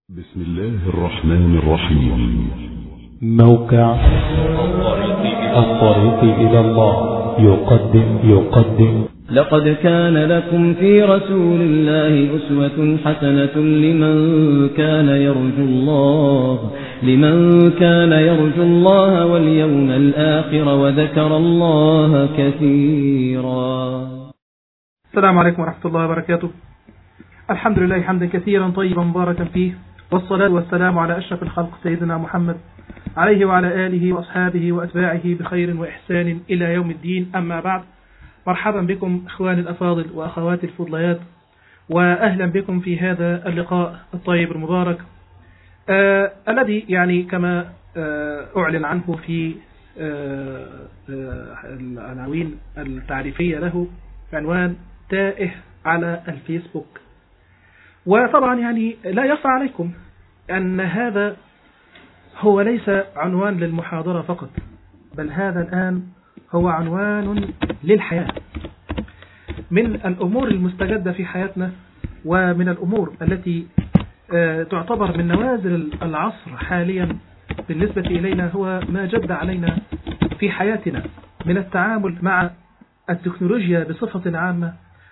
بسم الله الرحمن الرحيم موقع الطريق إلى الله يقدم يقدم لقد كان لكم في رسول الله أسوة حسنة لمن كان يرجو الله لمن كان يرجو الله واليوم الآخر وذكر الله كثيرا السلام عليكم ورحمة الله وبركاته الحمد لله حمدا كثيرا طيبا مباركا فيه والصلاة والسلام على أشرف الخلق سيدنا محمد عليه وعلى آله وأصحابه وأتباعه بخير وإحسان إلى يوم الدين أما بعد مرحبا بكم إخواني الأفاضل وأخواتي الفضليات وأهلا بكم في هذا اللقاء الطيب المبارك آه الذي يعني كما آه أعلن عنه في آه آه العناوين التعريفية له بعنوان تائه على الفيسبوك وطبعا يعني لا يخفى عليكم أن هذا هو ليس عنوان للمحاضرة فقط بل هذا الآن هو عنوان للحياة من الأمور المستجدة في حياتنا ومن الأمور التي تعتبر من نوازل العصر حاليا بالنسبة إلينا هو ما جد علينا في حياتنا من التعامل مع التكنولوجيا بصفة عامة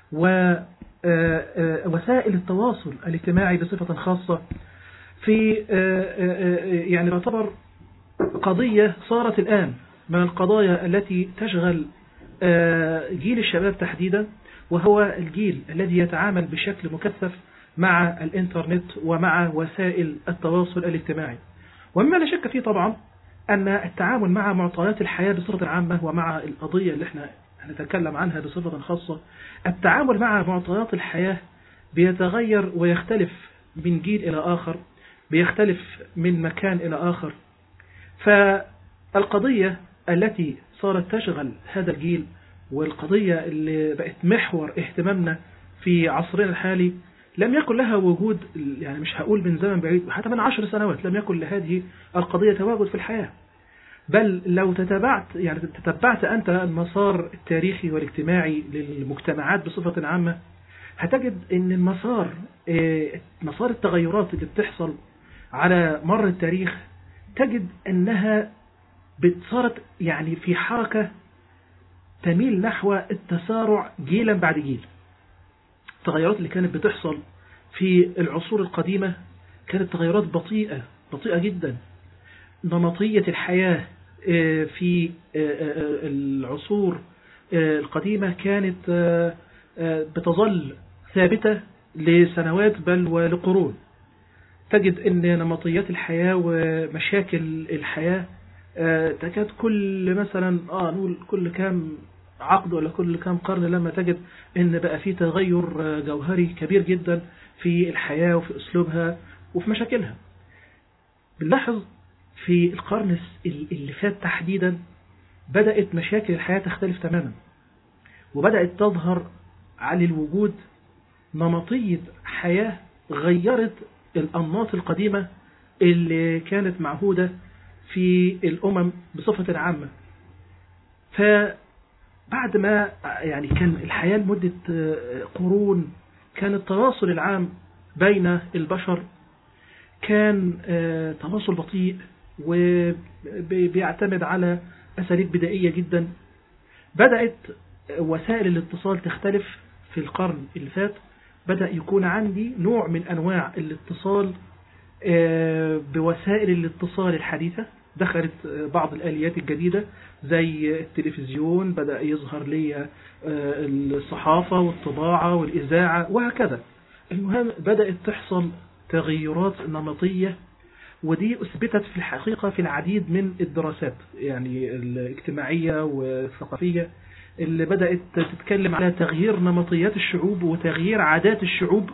ووسائل التواصل الاجتماعي بصفة خاصة في يعني تعتبر قضية صارت الآن من القضايا التي تشغل جيل الشباب تحديدا وهو الجيل الذي يتعامل بشكل مكثف مع الانترنت ومع وسائل التواصل الاجتماعي ومما لا شك فيه طبعا أن التعامل مع معطيات الحياة بصفة عامة ومع القضية اللي احنا هنتكلم عنها بصفة خاصة التعامل مع معطيات الحياة بيتغير ويختلف من جيل إلى آخر بيختلف من مكان إلى آخر فالقضية التي صارت تشغل هذا الجيل والقضية اللي بقت محور اهتمامنا في عصرنا الحالي لم يكن لها وجود يعني مش هقول من زمن بعيد حتى من عشر سنوات لم يكن لهذه القضية تواجد في الحياة بل لو تتبعت يعني تتبعت أنت المسار التاريخي والاجتماعي للمجتمعات بصفة عامة هتجد أن المسار مسار التغيرات اللي بتحصل على مر التاريخ تجد أنها صارت يعني في حركة تميل نحو التسارع جيلا بعد جيل التغيرات اللي كانت بتحصل في العصور القديمة كانت تغيرات بطيئة بطيئة جدا نمطية الحياة في العصور القديمة كانت بتظل ثابتة لسنوات بل ولقرون تجد ان نمطيات الحياة ومشاكل الحياة تكاد كل مثلا اه نقول كل كام عقد ولا كل كام قرن لما تجد ان بقى في تغير جوهري كبير جدا في الحياة وفي اسلوبها وفي مشاكلها بنلاحظ في القرن اللي فات تحديدا بدأت مشاكل الحياة تختلف تماما وبدأت تظهر على الوجود نمطية حياة غيرت الأنماط القديمة اللي كانت معهودة في الأمم بصفة عامة فبعد ما يعني كان الحياة لمدة قرون كان التواصل العام بين البشر كان تواصل بطيء وبيعتمد على أساليب بدائية جدا بدأت وسائل الاتصال تختلف في القرن اللي فات بدأ يكون عندي نوع من أنواع الاتصال بوسائل الاتصال الحديثة دخلت بعض الآليات الجديدة زي التلفزيون بدأ يظهر لي الصحافة والطباعة والإذاعة وهكذا المهم بدأت تحصل تغيرات نمطية ودي أثبتت في الحقيقة في العديد من الدراسات يعني الاجتماعية والثقافية اللي بدأت تتكلم على تغيير نمطيات الشعوب وتغيير عادات الشعوب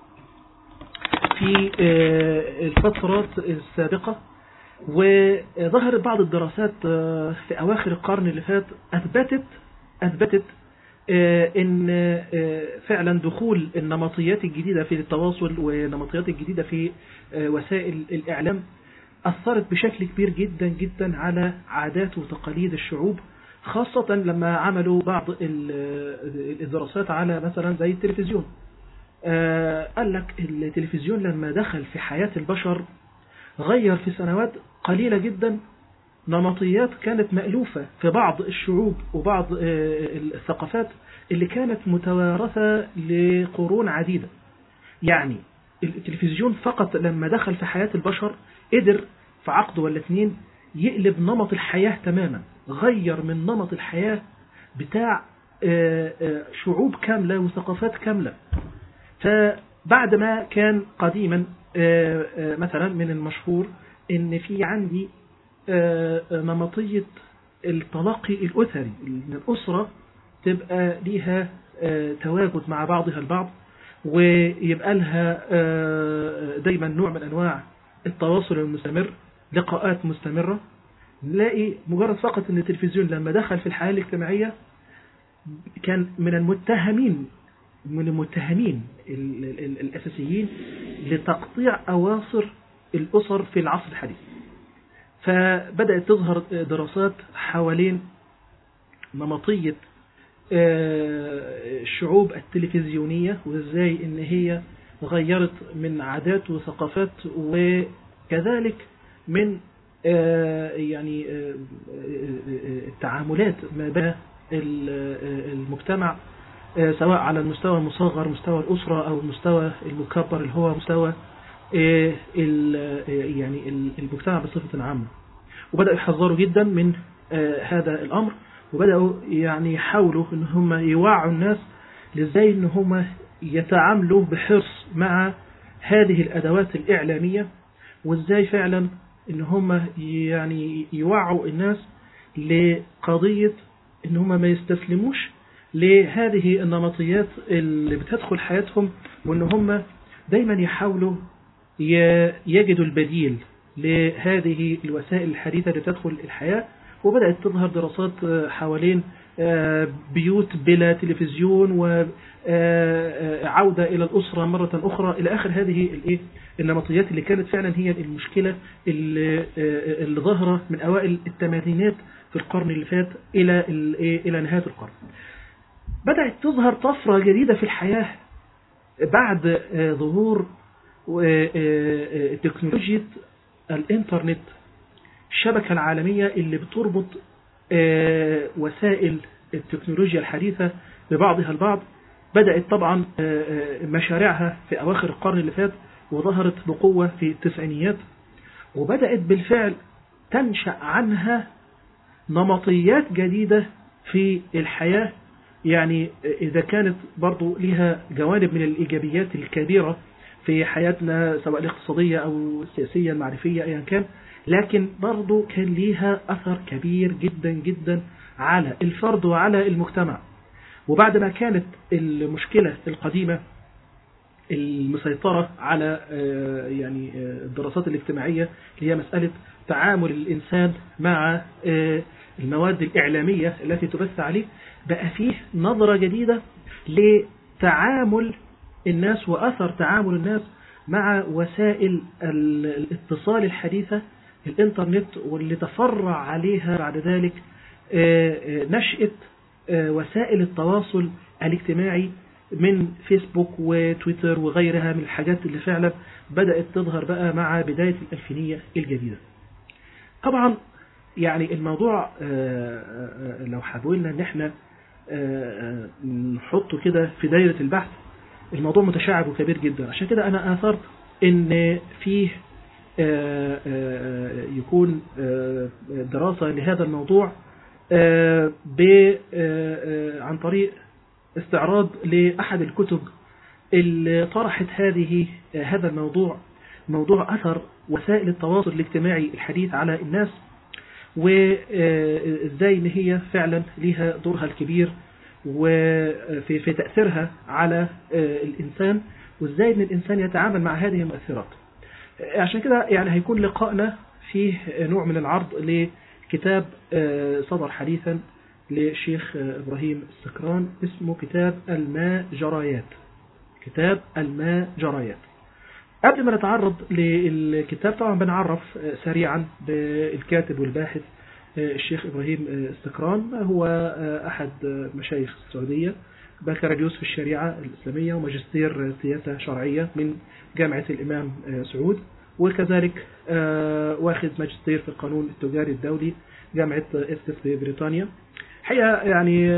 في الفترات السابقة وظهرت بعض الدراسات في أواخر القرن اللي فات أثبتت أثبتت ان فعلا دخول النمطيات الجديدة في التواصل والنمطيات الجديدة في وسائل الإعلام أثرت بشكل كبير جدا جدا على عادات وتقاليد الشعوب خاصة لما عملوا بعض الدراسات على مثلا زي التلفزيون آه قال لك التلفزيون لما دخل في حياة البشر غير في سنوات قليلة جدا نمطيات كانت مألوفة في بعض الشعوب وبعض آه، الثقافات اللي كانت متوارثة لقرون عديدة يعني التلفزيون فقط لما دخل في حياة البشر قدر في عقد ولا اتنين يقلب نمط الحياة تماما غير من نمط الحياة بتاع آه، آه، شعوب كاملة وثقافات كاملة فبعد ما كان قديما آه، آه، مثلا من المشهور ان في عندي آه، آه، نمطية التلقي الأسري ان الأسرة تبقى ليها آه، تواجد مع بعضها البعض ويبقى لها آه، دايما نوع من أنواع التواصل المستمر لقاءات مستمرة نلاقي مجرد فقط ان التلفزيون لما دخل في الحياة الاجتماعية كان من المتهمين من المتهمين ال- ال- ال- الأساسيين لتقطيع أواصر الأسر في العصر الحديث فبدأت تظهر دراسات حوالين نمطية آه، الشعوب التلفزيونية وازاي ان هي غيرت من عادات وثقافات وكذلك من آه، يعني آه، آه، التعاملات ما بين ال- آه، المجتمع آه، سواء على المستوى المصغر مستوى الأسرة أو المستوى المكبر اللي هو مستوى آه، ال- آه، يعني ال- المجتمع بصفة عامة وبدأوا يحذروا جدا من آه، هذا الأمر وبدأوا يعني يحاولوا ان هم يوعوا الناس لازاي ان هم يتعاملوا بحرص مع هذه الأدوات الإعلامية وازاي فعلا ان هم يعني يوعوا الناس لقضية ان هم ما يستسلموش لهذه النمطيات اللي بتدخل حياتهم وان هم دايما يحاولوا ي- يجدوا البديل لهذه الوسائل الحديثة اللي تدخل الحياة وبدأت تظهر دراسات آه، حوالين آه، بيوت بلا تلفزيون وعودة إلى الأسرة مرة أخرى إلى آخر هذه الإيه النمطيات اللي كانت فعلا هي المشكلة اللي, آه، اللي ظاهرة من أوائل الثمانينات في القرن اللي فات إلى الإيه؟ إلى نهاية القرن بدأت تظهر طفرة جديدة في الحياة بعد آه، ظهور آه، آه، تكنولوجيا الإنترنت الشبكة العالمية اللي بتربط آه، وسائل التكنولوجيا الحديثة ببعضها البعض بدأت طبعا آه، آه، مشاريعها في أواخر القرن اللي فات وظهرت بقوة في التسعينيات وبدأت بالفعل تنشأ عنها نمطيات جديدة في الحياة يعني إذا كانت برضو لها جوانب من الإيجابيات الكبيرة في حياتنا سواء الاقتصادية أو السياسية المعرفية أيا كان لكن برضو كان ليها أثر كبير جدا جدا على الفرد وعلى المجتمع وبعد ما كانت المشكلة القديمة المسيطرة على آه، يعني آه، الدراسات الاجتماعية اللي هي مسألة تعامل الإنسان مع آه، المواد الإعلامية التي تبث عليه بقى فيه نظرة جديدة لتعامل الناس وأثر تعامل الناس مع وسائل ال- الاتصال الحديثة الإنترنت واللي تفرع عليها بعد ذلك آه، آه، نشأة آه، وسائل التواصل الاجتماعي من فيسبوك وتويتر وغيرها من الحاجات اللي فعلا بدأت تظهر بقى مع بداية الألفينية الجديدة طبعا يعني الموضوع آه، آه، لو حاولنا ان احنا آه، آه، نحطه كده في دايرة البحث الموضوع متشعب وكبير جدا عشان كده انا اثرت ان فيه آه، آه، يكون آه، دراسة لهذا الموضوع آه، ب آه، آه، عن طريق استعراض لأحد الكتب اللي طرحت هذه آه، هذا الموضوع موضوع أثر وسائل التواصل الاجتماعي الحديث على الناس وازاي ان هي فعلا ليها دورها الكبير وفي في تأثيرها على آه، الإنسان وازاي ان الإنسان يتعامل مع هذه المؤثرات آه، عشان كده يعني هيكون لقائنا فيه نوع من العرض لكتاب آه، صدر حديثا للشيخ آه، إبراهيم السكران اسمه كتاب الماء جرايات كتاب الماء جرايات قبل ما نتعرض للكتاب طبعا بنعرف آه، سريعا بالكاتب والباحث آه، الشيخ إبراهيم آه، السكران هو آه، أحد آه، مشايخ السعودية بكالوريوس في الشريعة الإسلامية وماجستير سياسة شرعية من جامعة الإمام سعود وكذلك واخذ ماجستير في القانون التجاري الدولي جامعة إستس في بريطانيا حقيقة يعني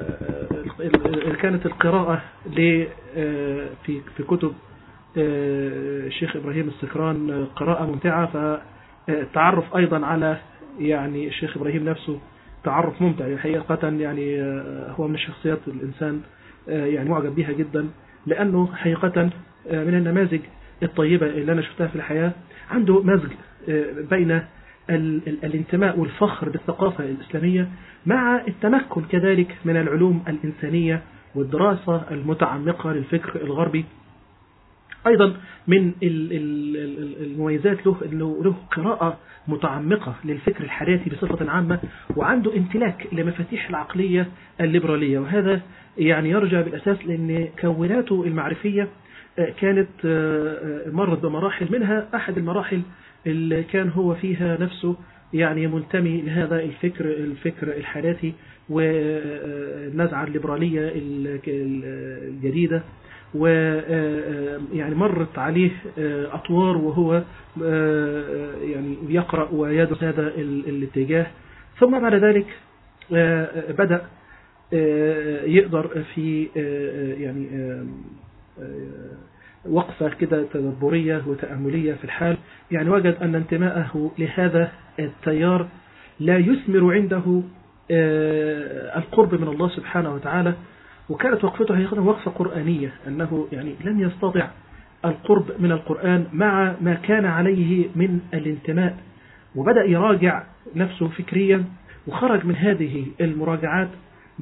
كانت القراءة في في كتب الشيخ إبراهيم السكران قراءة ممتعة فالتعرف أيضا على يعني الشيخ إبراهيم نفسه تعرف ممتع حقيقة يعني هو من الشخصيات الإنسان يعني معجب بها جدا لأنه حقيقة من النماذج الطيبة اللي أنا شفتها في الحياة عنده مزج بين الانتماء والفخر بالثقافة الإسلامية مع التمكن كذلك من العلوم الإنسانية والدراسة المتعمقة للفكر الغربي أيضا من المميزات له أنه له قراءة متعمقة للفكر الحراتي بصفة عامة وعنده امتلاك لمفاتيح العقلية الليبرالية وهذا يعني يرجع بالأساس لأن كوناته المعرفية كانت مرت بمراحل منها أحد المراحل اللي كان هو فيها نفسه يعني منتمي لهذا الفكر الفكر الحراتي والنزعة الليبرالية الجديدة ويعني مرت عليه أطوار وهو يعني يقرأ ويدرس هذا الاتجاه ثم بعد ذلك بدأ يقدر في يعني وقفة كده تدبرية وتأملية في الحال يعني وجد أن انتماءه لهذا التيار لا يثمر عنده القرب من الله سبحانه وتعالى وكانت وقفته حقيقة وقفة قرآنية أنه يعني لم يستطع القرب من القرآن مع ما كان عليه من الانتماء وبدأ يراجع نفسه فكريا وخرج من هذه المراجعات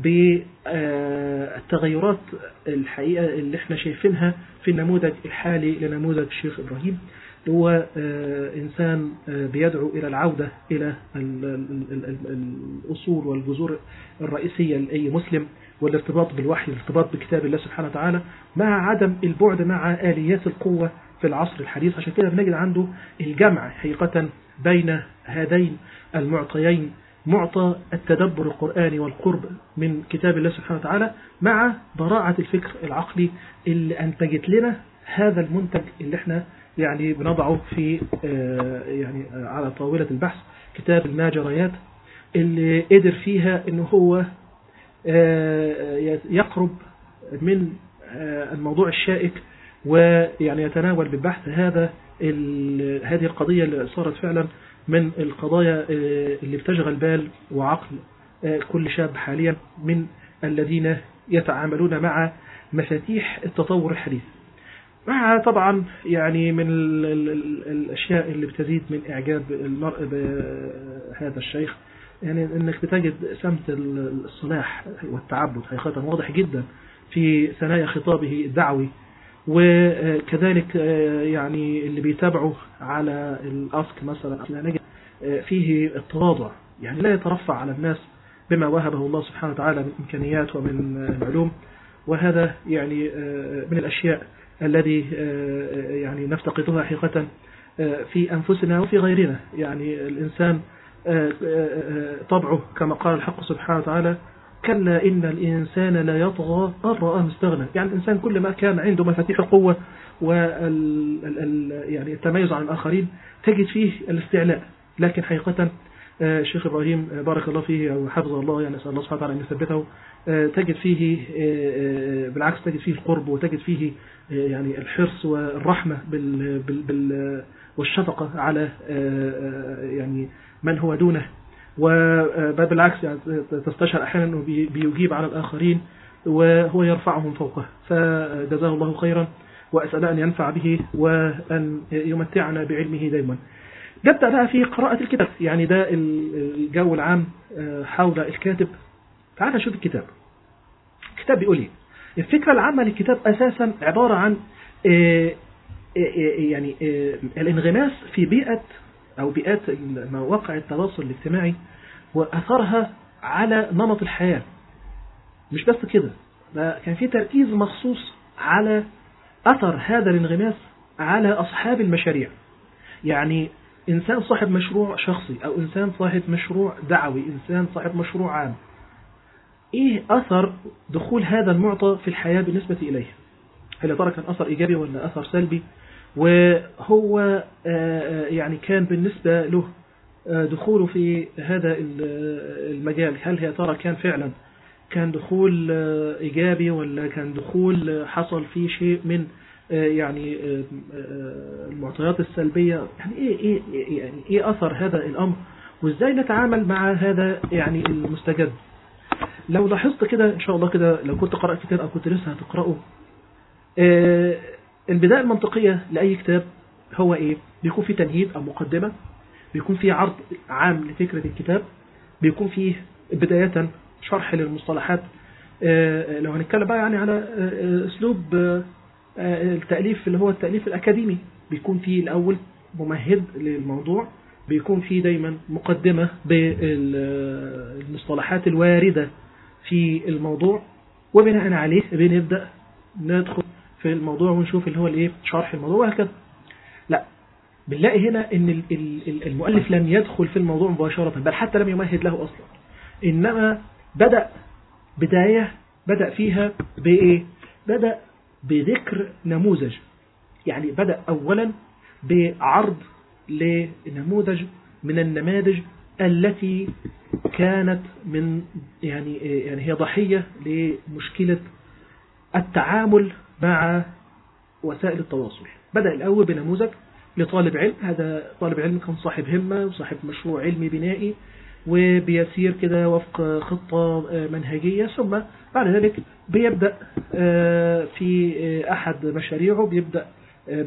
بالتغيرات الحقيقة اللي احنا شايفينها في النموذج الحالي لنموذج الشيخ إبراهيم هو إنسان بيدعو إلى العودة إلى الأصول والجذور الرئيسية لأي مسلم والارتباط بالوحي الارتباط بكتاب الله سبحانه وتعالى مع عدم البعد مع آليات القوة في العصر الحديث عشان كده بنجد عنده الجمع حقيقة بين هذين المعطيين معطى التدبر القرآني والقرب من كتاب الله سبحانه وتعالى مع براعة الفكر العقلي اللي أنتجت لنا هذا المنتج اللي احنا يعني بنضعه في يعني على طاولة البحث كتاب الماجريات اللي قدر فيها انه هو يقرب من الموضوع الشائك ويعني يتناول بالبحث هذا هذه القضية اللي صارت فعلا من القضايا اللي بتشغل بال وعقل كل شاب حاليا من الذين يتعاملون مع مفاتيح التطور الحديث مع طبعا يعني من الأشياء اللي بتزيد من إعجاب المرء بهذا الشيخ يعني انك بتجد سمت الصلاح والتعبد حقيقة واضح جدا في ثنايا خطابه الدعوي وكذلك يعني اللي بيتابعه على الأسك مثلا نجد فيه التواضع يعني لا يترفع على الناس بما وهبه الله سبحانه وتعالى من إمكانيات ومن العلوم وهذا يعني من الأشياء الذي يعني نفتقدها حقيقة في أنفسنا وفي غيرنا يعني الإنسان طبعه كما قال الحق سبحانه وتعالى كلا إن الإنسان لا يطغى أن رآه استغنى يعني الإنسان كل ما كان عنده مفاتيح القوة وال يعني التميز عن الآخرين تجد فيه الاستعلاء لكن حقيقة الشيخ إبراهيم بارك الله فيه أو حفظه الله يعني أسأل الله سبحانه وتعالى أن يثبته تجد فيه بالعكس تجد فيه القرب وتجد فيه يعني الحرص والرحمة بال بال والشفقة على يعني من هو دونه وبالعكس يعني تستشعر أحيانا أنه بيجيب على الآخرين وهو يرفعهم فوقه فجزاه الله خيرا وأسأل أن ينفع به وأن يمتعنا بعلمه دائما نبدأ بقى في قراءة الكتاب يعني ده الجو العام حول الكاتب تعال نشوف الكتاب الكتاب بيقول ايه الفكرة العامة للكتاب أساسا عبارة عن يعني الانغماس في بيئة أو بيئات مواقع التواصل الاجتماعي وأثرها على نمط الحياة مش بس كده ده كان في تركيز مخصوص على أثر هذا الانغماس على أصحاب المشاريع يعني إنسان صاحب مشروع شخصي أو إنسان صاحب مشروع دعوي إنسان صاحب مشروع عام ايه اثر دخول هذا المعطى في الحياة بالنسبة اليه هل يا ترى كان اثر ايجابي ولا اثر سلبي وهو آه، آه، يعني كان بالنسبة له آه، دخوله في هذا ال- المجال هل يا ترى كان فعلا كان دخول آه، إيجابي ولا كان دخول آه، حصل فيه شيء من آه، يعني آه، آه، المعطيات السلبية يعني إيه, إيه, إيه, يعني إيه أثر هذا الأمر وإزاي نتعامل مع هذا يعني المستجد لو لاحظت كده إن شاء الله كده لو كنت قرأت كتاب أو كنت لسه هتقرأه آه، البداية المنطقية لأي كتاب هو إيه بيكون فيه تمهيد أو مقدمة بيكون فيه عرض عام لفكرة الكتاب بيكون فيه بداية شرح للمصطلحات آه، لو هنتكلم بقى يعني على آه، آه، أسلوب آه، آه، التأليف اللي هو التأليف الأكاديمي بيكون فيه الأول ممهد للموضوع بيكون فيه دايما مقدمة بالمصطلحات الواردة في الموضوع وبناء عليه بنبدأ ندخل في الموضوع ونشوف اللي هو الايه شرح الموضوع وهكذا لا بنلاقي هنا ان ال- ال- ال- المؤلف لم يدخل في الموضوع مباشرة بل حتى لم يمهد له اصلا انما بدأ بداية بدأ فيها بايه بدأ بذكر نموذج يعني بدأ اولا بعرض لنموذج من النماذج التي كانت من يعني يعني هي ضحية لمشكلة التعامل مع وسائل التواصل بدأ الأول بنموذج لطالب علم هذا طالب علم كان صاحب همة وصاحب مشروع علمي بنائي وبيسير كده وفق خطة آه، منهجية ثم بعد ذلك بيبدأ آه، في آه، أحد مشاريعه بيبدأ آه،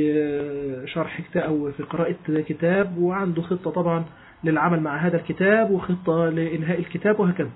بشرح كتاب أو في قراءة كتاب وعنده خطة طبعا للعمل مع هذا الكتاب وخطة لإنهاء الكتاب وهكذا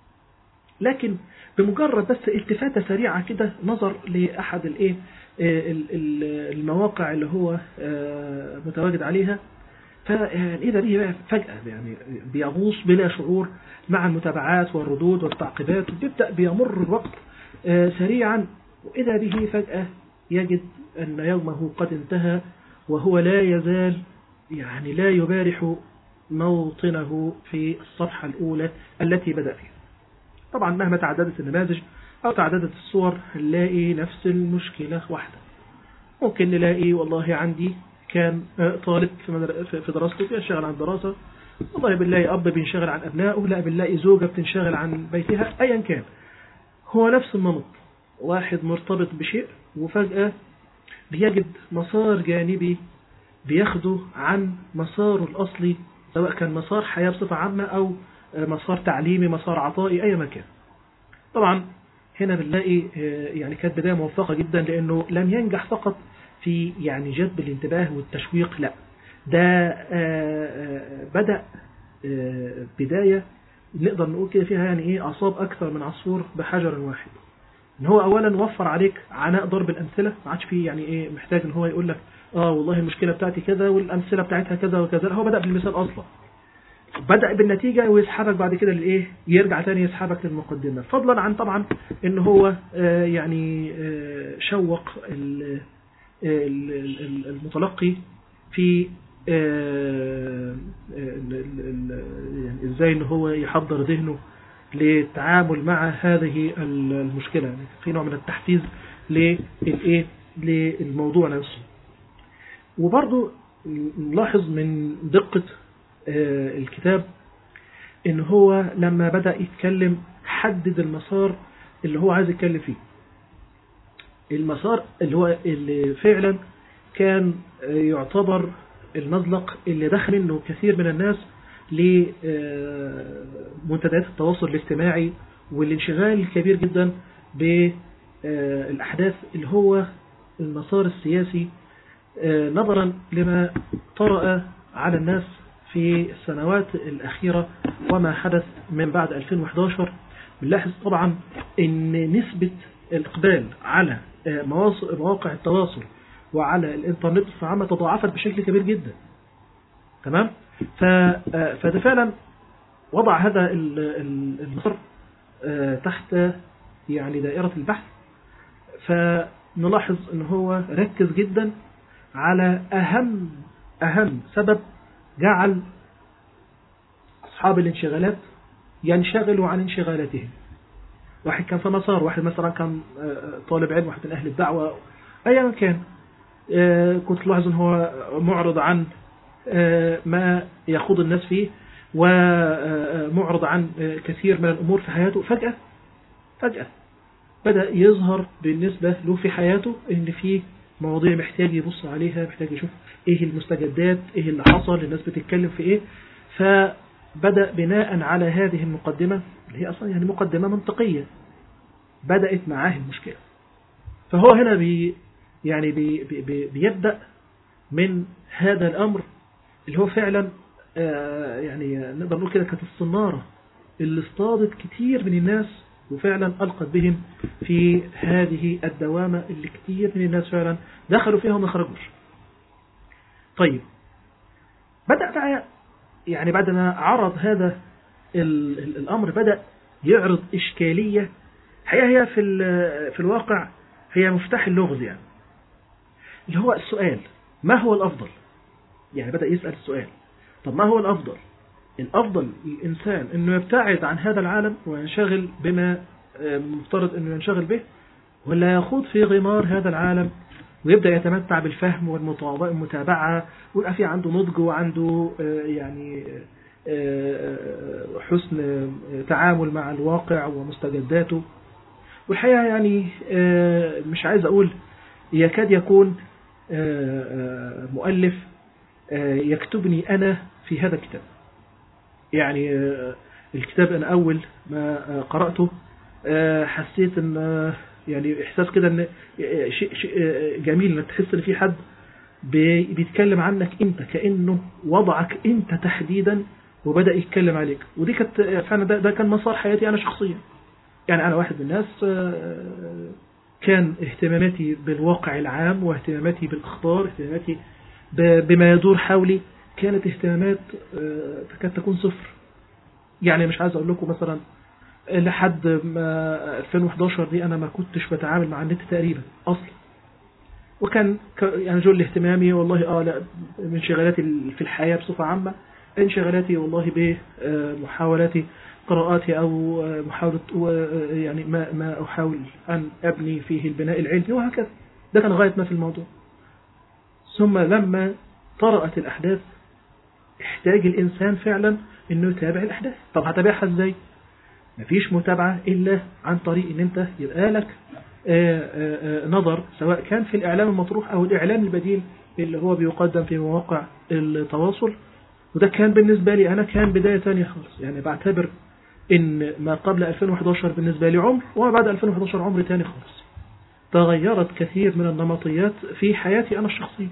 لكن بمجرد بس التفاتة سريعة كده نظر لأحد الإيه آه، ال- ال- المواقع اللي هو آه، متواجد عليها فإذا به بقى فجأة يعني بيغوص بلا شعور مع المتابعات والردود والتعقيبات وبيبدأ بيمر الوقت آه، سريعا وإذا به فجأة يجد أن يومه قد انتهى وهو لا يزال يعني لا يبارح موطنه في الصفحة الأولى التي بدأ فيها طبعا مهما تعددت النماذج أو تعددت الصور هنلاقي نفس المشكلة واحدة ممكن نلاقي والله عندي كان آه، طالب في مدر- في- في دراسته بينشغل عن دراسة والله بنلاقي أب بينشغل عن أبنائه لا بنلاقي زوجة بتنشغل عن بيتها أيا كان هو نفس النمط واحد مرتبط بشيء وفجأة بيجد مسار جانبي بياخده عن مساره الأصلي سواء كان مسار حياة بصفة عامة أو آه، مسار تعليمي مسار عطائي أي مكان طبعا هنا بنلاقي آه، يعني كانت بداية موفقة جدا لأنه لم ينجح فقط في يعني جذب الانتباه والتشويق لا ده آه، آه، بدأ آه، بداية نقدر نقول كده فيها يعني ايه أصاب أكثر من عصفور بحجر واحد ان هو اولا وفر عليك عناء ضرب الامثله ما عادش فيه يعني ايه محتاج ان هو يقول لك اه والله المشكله بتاعتي كذا والامثله بتاعتها كذا وكذا لا، هو بدا بالمثال اصلا بدأ بالنتيجة ويسحبك بعد كده لإيه يرجع تاني يسحبك للمقدمة فضلا عن طبعا إن هو آه، يعني آه، شوق ال- ال- ال- المتلقي في آه، ال- ال- ال- يعني ازاي ان هو يحضر ذهنه للتعامل مع هذه ال- المشكلة يعني في نوع من التحفيز للايه للموضوع نفسه وبرضو نلاحظ من دقة آه، الكتاب ان هو لما بدأ يتكلم حدد المسار اللي هو عايز يتكلم فيه المسار اللي هو اللي فعلا كان آه، يعتبر المزلق اللي دخل منه كثير من الناس لمنتديات التواصل الاجتماعي والانشغال الكبير جدا بالأحداث اللي هو المسار السياسي آه، نظرا لما طرأ على الناس في السنوات الأخيرة وما حدث من بعد 2011 بنلاحظ طبعا ان نسبة الإقبال على آه، مواص- مواقع التواصل وعلى الإنترنت بصفة عامة تضاعفت بشكل كبير جدا تمام ف- آه، فده فعلا وضع هذا ال- ال- المسار آه، تحت يعني دائرة البحث فنلاحظ ان هو ركز جدا على أهم أهم سبب جعل أصحاب الانشغالات ينشغلوا عن انشغالاتهم واحد كان في مسار واحد مثلا كان آه، طالب علم واحد من أهل الدعوة أيا كان آه، كنت تلاحظ ان هو معرض عن آه، ما يخوض الناس فيه ومعرض عن آه، كثير من الأمور في حياته فجأة فجأة بدأ يظهر بالنسبة له في حياته ان في مواضيع محتاج يبص عليها محتاج يشوف ايه المستجدات ايه اللي حصل الناس بتتكلم في ايه فبدأ بناء على هذه المقدمة اللي هي اصلا يعني مقدمة منطقية بدأت معاه المشكلة فهو هنا بي يعني بي بي بي بيبدأ من هذا الأمر اللي هو فعلا آه، يعني نقدر نقول كده كانت الصنارة اللي اصطادت كتير من الناس وفعلا ألقت بهم في هذه الدوامة اللي كتير من الناس فعلا دخلوا فيها وما خرجوش طيب بدأ بقى يعني بعد ما عرض هذا ال- ال- الأمر بدأ يعرض إشكالية حقيقة هي في, ال- في الواقع هي مفتاح اللغز يعني اللي هو السؤال ما هو الأفضل يعني بدأ يسأل السؤال طب ما هو الأفضل الأفضل للإنسان أنه يبتعد عن هذا العالم وينشغل بما آه، مفترض أنه ينشغل به ولا يخوض في غمار هذا العالم ويبدأ يتمتع بالفهم والمتابعة ويبقى في عنده نضج وعنده آه، يعني آه، آه، حسن آه، تعامل مع الواقع ومستجداته والحقيقة يعني آه، مش عايز أقول يكاد يكون آه، آه، مؤلف آه، يكتبني أنا في هذا الكتاب يعني آه، الكتاب أنا أول ما آه، قرأته آه، حسيت أن آه، يعني إحساس كده أن آه، شيء شيء آه، جميل أنك تحس أن في حد بي- بيتكلم عنك أنت كأنه وضعك أنت تحديدا وبدأ يتكلم عليك ودي كانت آه، فعلا ده, ده كان مسار حياتي أنا شخصيا يعني أنا واحد من الناس آه، كان اهتماماتي بالواقع العام واهتماماتي بالأخبار اهتماماتي ب- بما يدور حولي كانت اهتمامات آه، تكاد تكون صفر يعني مش عايز اقول لكم مثلا لحد ما 2011 دي انا ما كنتش بتعامل مع النت تقريبا اصلا وكان ك- يعني جل اهتمامي والله اه لا من انشغالاتي في الحياة بصفة عامة انشغالاتي والله بمحاولاتي قراءاتي او آه، محاولة آه، يعني ما ما احاول ان ابني فيه البناء العلمي وهكذا ده كان غاية ما في الموضوع ثم لما طرأت الأحداث احتاج الإنسان فعلا أنه يتابع الأحداث طب هتابعها إزاي؟ مفيش متابعة إلا عن طريق أن أنت يبقى لك آه، آه، آه، نظر سواء كان في الإعلام المطروح أو الإعلام البديل اللي هو بيقدم في مواقع التواصل وده كان بالنسبة لي أنا كان بداية تانية خالص يعني بعتبر إن ما قبل 2011 بالنسبة لي عمر وما بعد 2011 عمر تاني خالص تغيرت كثير من النمطيات في حياتي أنا الشخصية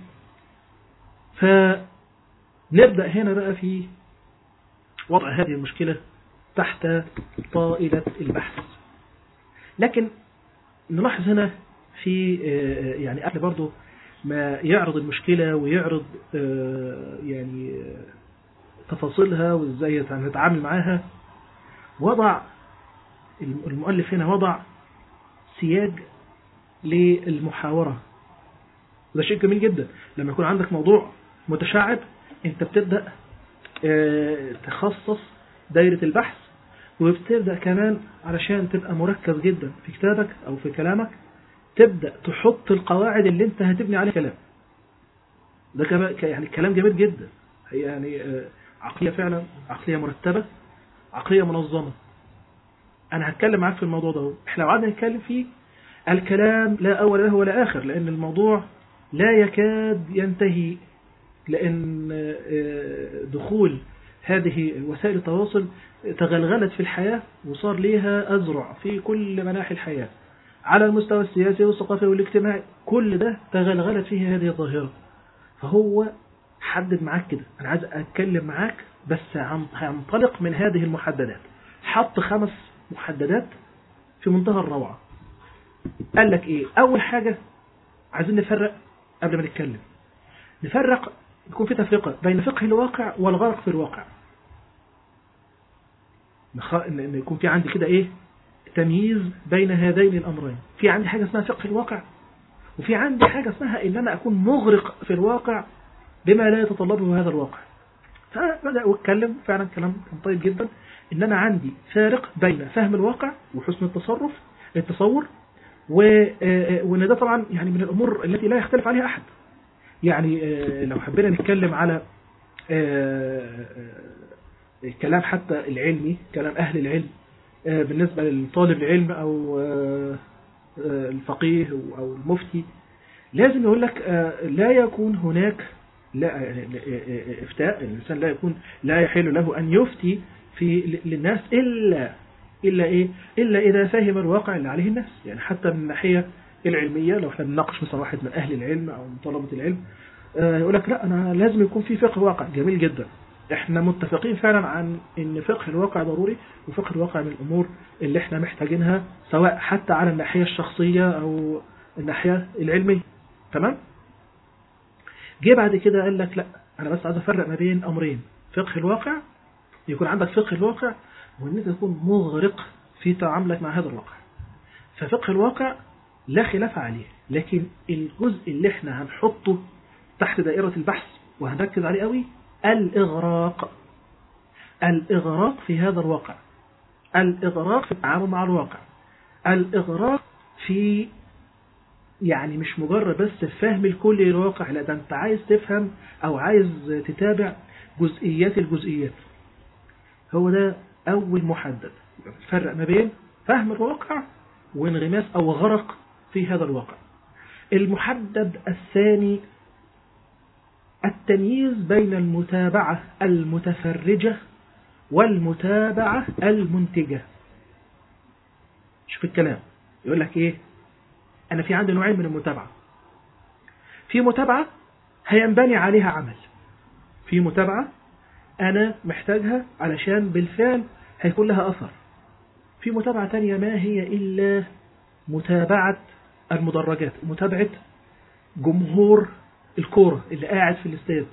فنبدأ هنا بقى في وضع هذه المشكلة تحت طائلة البحث لكن نلاحظ هنا في آه، يعني قبل برضو ما يعرض المشكلة ويعرض آه، يعني آه، تفاصيلها وازاي نتعامل معاها وضع المؤلف هنا وضع سياج للمحاورة وده شيء جميل جدا لما يكون عندك موضوع متشعب انت بتبدأ آه، تخصص دايرة البحث وبتبدأ كمان علشان تبقى مركز جدا في كتابك او في كلامك تبدأ تحط القواعد اللي انت هتبني عليها كلام ده كما- ك- يعني كلام جميل جدا هي يعني آه، عقلية فعلا عقلية مرتبة عقلية منظمة انا هتكلم معاك في الموضوع ده احنا لو قعدنا نتكلم فيه الكلام لا اول له ولا اخر لان الموضوع لا يكاد ينتهي لان آه، دخول هذه وسائل التواصل تغلغلت في الحياة وصار ليها أزرع في كل مناحي الحياة على المستوى السياسي والثقافي والاجتماعي كل ده تغلغلت فيه هذه الظاهرة فهو حدد معاك كده أنا عايز أتكلم معاك بس عن- هنطلق من هذه المحددات حط خمس محددات في منتهى الروعة قال لك إيه أول حاجة عايزين نفرق قبل ما نتكلم نفرق يكون في تفرقة بين فقه الواقع والغرق في الواقع نخ- ان إن يكون في عندي كده ايه تمييز بين هذين الامرين في عندي حاجة اسمها فقه الواقع وفي عندي حاجة اسمها ان انا اكون مغرق في الواقع بما لا يتطلبه هذا الواقع فبدأ واتكلم فعلا كلام كان طيب جدا ان انا عندي فارق بين فهم الواقع وحسن التصرف التصور و- آه، وان ده طبعا يعني من الامور التي لا يختلف عليها احد يعني آه، لو حبينا نتكلم على آه، آه، الكلام حتى العلمي كلام اهل العلم آه، بالنسبه للطالب العلم او آه، آه، الفقيه او المفتي لازم يقول لك آه، لا يكون هناك لا يعني لا- افتاء الانسان لا يكون لا يحل له ان يفتي في للناس الا الا ايه الا اذا فهم الواقع اللي عليه الناس يعني حتى من الناحيه العلميه لو احنا بنناقش مثلا واحد من اهل العلم او من طلبه العلم آه، يقول لك لا انا لازم يكون في فقه واقع جميل جدا احنا متفقين فعلا عن ان فقه الواقع ضروري وفقه الواقع من الامور اللي احنا محتاجينها سواء حتى على الناحيه الشخصيه او الناحيه العلميه تمام جه بعد كده قال لك لا انا بس عايز افرق ما بين امرين فقه الواقع يكون عندك فقه الواقع وان انت تكون مغرق في تعاملك مع هذا الواقع ففقه الواقع لا خلاف عليه لكن الجزء اللي احنا هنحطه تحت دائرة البحث وهنركز عليه قوي الإغراق الإغراق في هذا الواقع الإغراق في التعامل مع الواقع الإغراق في يعني مش مجرد بس فهم الكل للواقع لا ده انت عايز تفهم او عايز تتابع جزئيات الجزئيات هو ده اول محدد فرق ما بين فهم الواقع وانغماس او غرق في هذا الواقع المحدد الثاني التمييز بين المتابعة المتفرجة والمتابعة المنتجة شوف الكلام يقول لك ايه أنا في عندي نوعين من المتابعة في متابعة هينبني عليها عمل في متابعة أنا محتاجها علشان بالفعل هيكون لها أثر في متابعة تانية ما هي إلا متابعة المدرجات متابعة جمهور الكورة اللي قاعد في الاستاد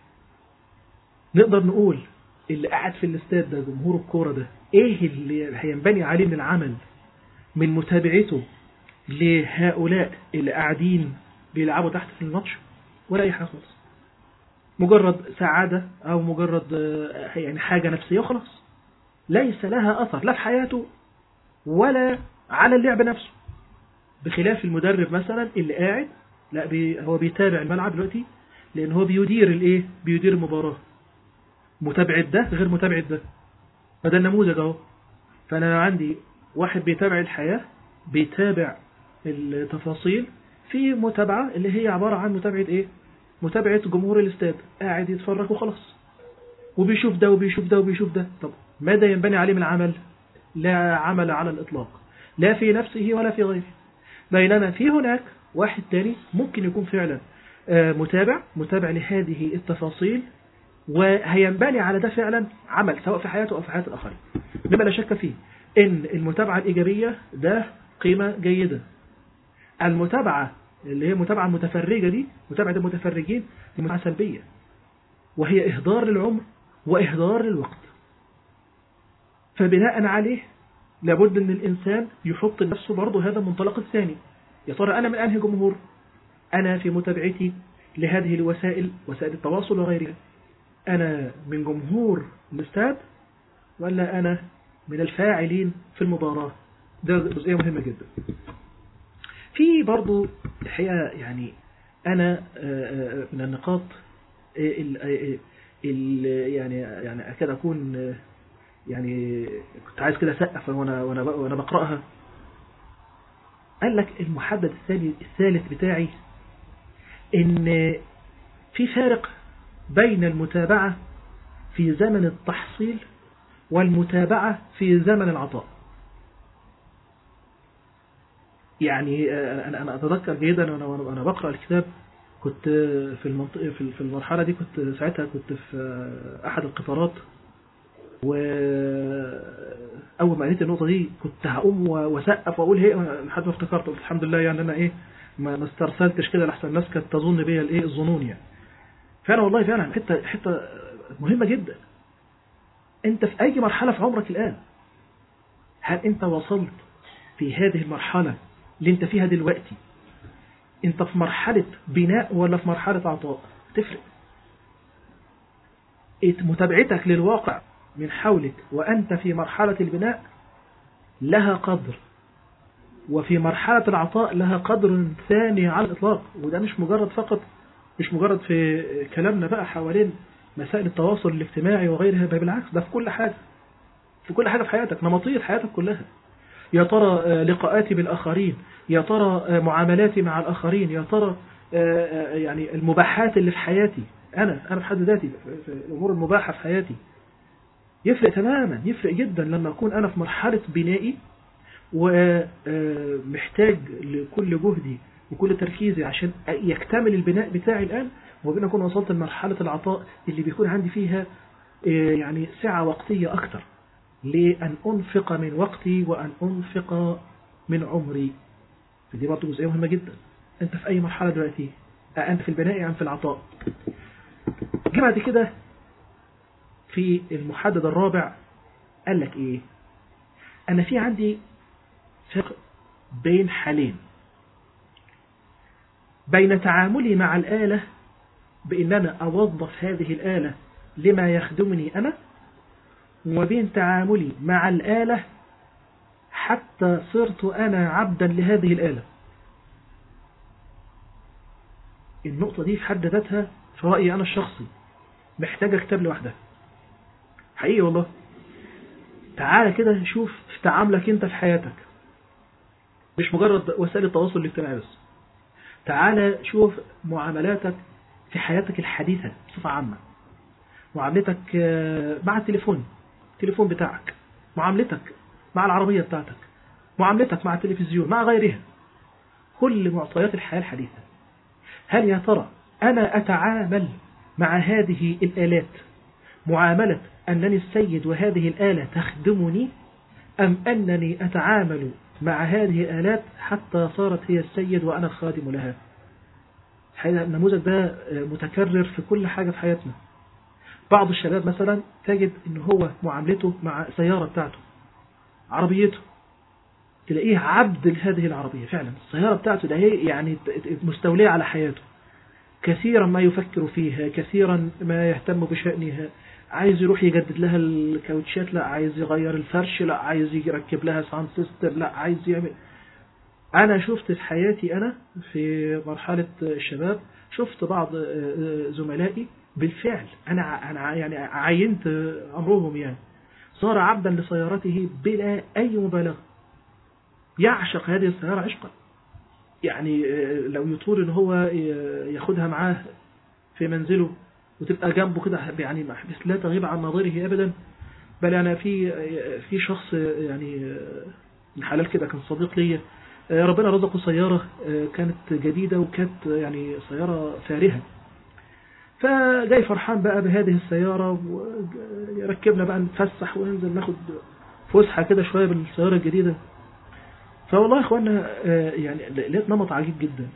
نقدر نقول اللي قاعد في الاستاد ده جمهور الكورة ده ايه اللي هينبني عليه من العمل من متابعته لهؤلاء اللي قاعدين بيلعبوا تحت في الماتش ولا أي حاجة خالص مجرد سعادة أو مجرد آه، يعني حاجة نفسية وخلاص ليس لها أثر لا في حياته ولا على اللعب نفسه بخلاف المدرب مثلا اللي قاعد لا بي هو بيتابع الملعب دلوقتي لأن هو بيدير الإيه بيدير المباراة متابعة ده غير متابعة ده فده النموذج أهو فأنا لو عندي واحد بيتابع الحياة بيتابع التفاصيل في متابعة اللي هي عبارة عن متابعة ايه متابعة جمهور الاستاد قاعد يتفرج وخلاص وبيشوف ده وبيشوف ده وبيشوف ده طب ماذا ينبني عليه من عمل لا عمل على الإطلاق لا في نفسه ولا في غيره بينما في هناك واحد تاني ممكن يكون فعلا آه، متابع متابع لهذه التفاصيل وهينبني على ده فعلا عمل سواء في حياته أو في حياة الآخرين مما لا شك فيه إن المتابعة الإيجابية ده قيمة جيدة المتابعة اللي هي المتابعة المتفرجة دي متابعة المتفرجين دي متابعة سلبية وهي إهدار للعمر وإهدار للوقت فبناء عليه لابد أن الإنسان يحط لنفسه برضه هذا المنطلق الثاني يا ترى أنا من أنهي جمهور أنا في متابعتي لهذه الوسائل وسائل التواصل وغيرها أنا من جمهور الاستاد ولا أنا من الفاعلين في المباراة ده جزئية مهمة جدا في برضو الحقيقة يعني أنا آه، آه، من النقاط آه، ال- آه، ال- يعني يعني أكاد أكون آه، يعني كنت عايز كده أسقف وأنا وأنا ب- وأنا بقرأها قال لك المحدد الثاني الثالث بتاعي إن في فارق بين المتابعة في زمن التحصيل والمتابعة في زمن العطاء يعني آه، انا انا اتذكر جيدا وانا وانا وأنا بقرا الكتاب كنت في المنطقه في في المرحله دي كنت ساعتها كنت في آه، احد القطارات واول ما قريت النقطه دي كنت هقوم و- واسقف واقول هي لحد ما افتكرت قلت الحمد لله يعني انا ايه ما ما استرسلتش كده لحسن الناس كانت تظن بيا الايه الظنون يعني فعلا والله فعلا حته حته مهمه جدا انت في اي مرحله في عمرك الان هل انت وصلت في هذه المرحله اللي انت فيها دلوقتي انت في مرحلة بناء ولا في مرحلة عطاء تفرق متابعتك للواقع من حولك وأنت في مرحلة البناء لها قدر وفي مرحلة العطاء لها قدر ثاني على الإطلاق وده مش مجرد فقط مش مجرد في كلامنا بقى حوالين مسائل التواصل الاجتماعي وغيرها بل بالعكس ده في كل حاجة في كل حاجة في حياتك نمطية حياتك كلها يا ترى آه، لقاءاتي بالآخرين يا ترى آه، معاملاتي مع الآخرين يا ترى آه، آه، يعني المباحات اللي في حياتي أنا أنا في حد ذاتي في- في الأمور المباحة في حياتي يفرق تماما يفرق جدا لما أكون أنا في مرحلة بنائي ومحتاج لكل جهدي وكل تركيزي عشان يكتمل البناء بتاعي الآن وبين أكون وصلت لمرحلة العطاء اللي بيكون عندي فيها آه، يعني سعة وقتية أكتر لأن أنفق من وقتي وأن أنفق من عمري فدي برضه جزئية مهمة جدا أنت في أي مرحلة دلوقتي أه أنت في البناء أم في العطاء جه بعد كده في المحدد الرابع قال لك إيه أنا في عندي فرق بين حالين بين تعاملي مع الآلة بأن أنا أوظف هذه الآلة لما يخدمني أنا وبين تعاملي مع الآلة حتى صرت أنا عبدا لهذه الآلة النقطة دي في حد ذاتها في رأيي أنا الشخصي محتاجة كتاب لوحدها حقيقي والله تعالى كده شوف في تعاملك انت في حياتك مش مجرد وسائل التواصل الاجتماعي بس تعالى شوف معاملاتك في حياتك الحديثة بصفة عامة معاملتك آه، مع التليفون التليفون بتاعك معاملتك مع العربية بتاعتك معاملتك مع التلفزيون مع غيرها كل معطيات الحياة الحديثة هل يا ترى أنا أتعامل مع هذه الآلات معاملة أنني السيد وهذه الآلة تخدمني أم أنني أتعامل مع هذه الآلات حتى صارت هي السيد وأنا الخادم لها الحقيقة النموذج ده متكرر في كل حاجة في حياتنا بعض الشباب مثلا تجد ان هو معاملته مع السيارة بتاعته عربيته تلاقيه عبد لهذه العربية فعلا السيارة بتاعته ده هي يعني مستولية على حياته كثيرا ما يفكر فيها كثيرا ما يهتم بشأنها عايز يروح يجدد لها الكاوتشات لا عايز يغير الفرش لا عايز يركب لها ساوند سيستم لا عايز يعمل انا شفت في حياتي انا في مرحلة الشباب شفت بعض زملائي بالفعل انا انا يعني عينت امرهم يعني صار عبدا لسيارته بلا اي مبالغه يعشق هذه السيارة عشقا يعني لو يطول ان هو ياخدها معاه في منزله وتبقى جنبه كده يعني بس لا تغيب عن نظيره ابدا بل انا في في شخص يعني من حلال كده كان صديق ليا ربنا رزقه سيارة كانت جديدة وكانت يعني سيارة فارهة فجاي فرحان بقى بهذه السيارة وركبنا بقى نتفسح وننزل ناخد فسحة كده شوية بالسيارة الجديدة فوالله يا اخوانا يعني لقيت نمط عجيب جدا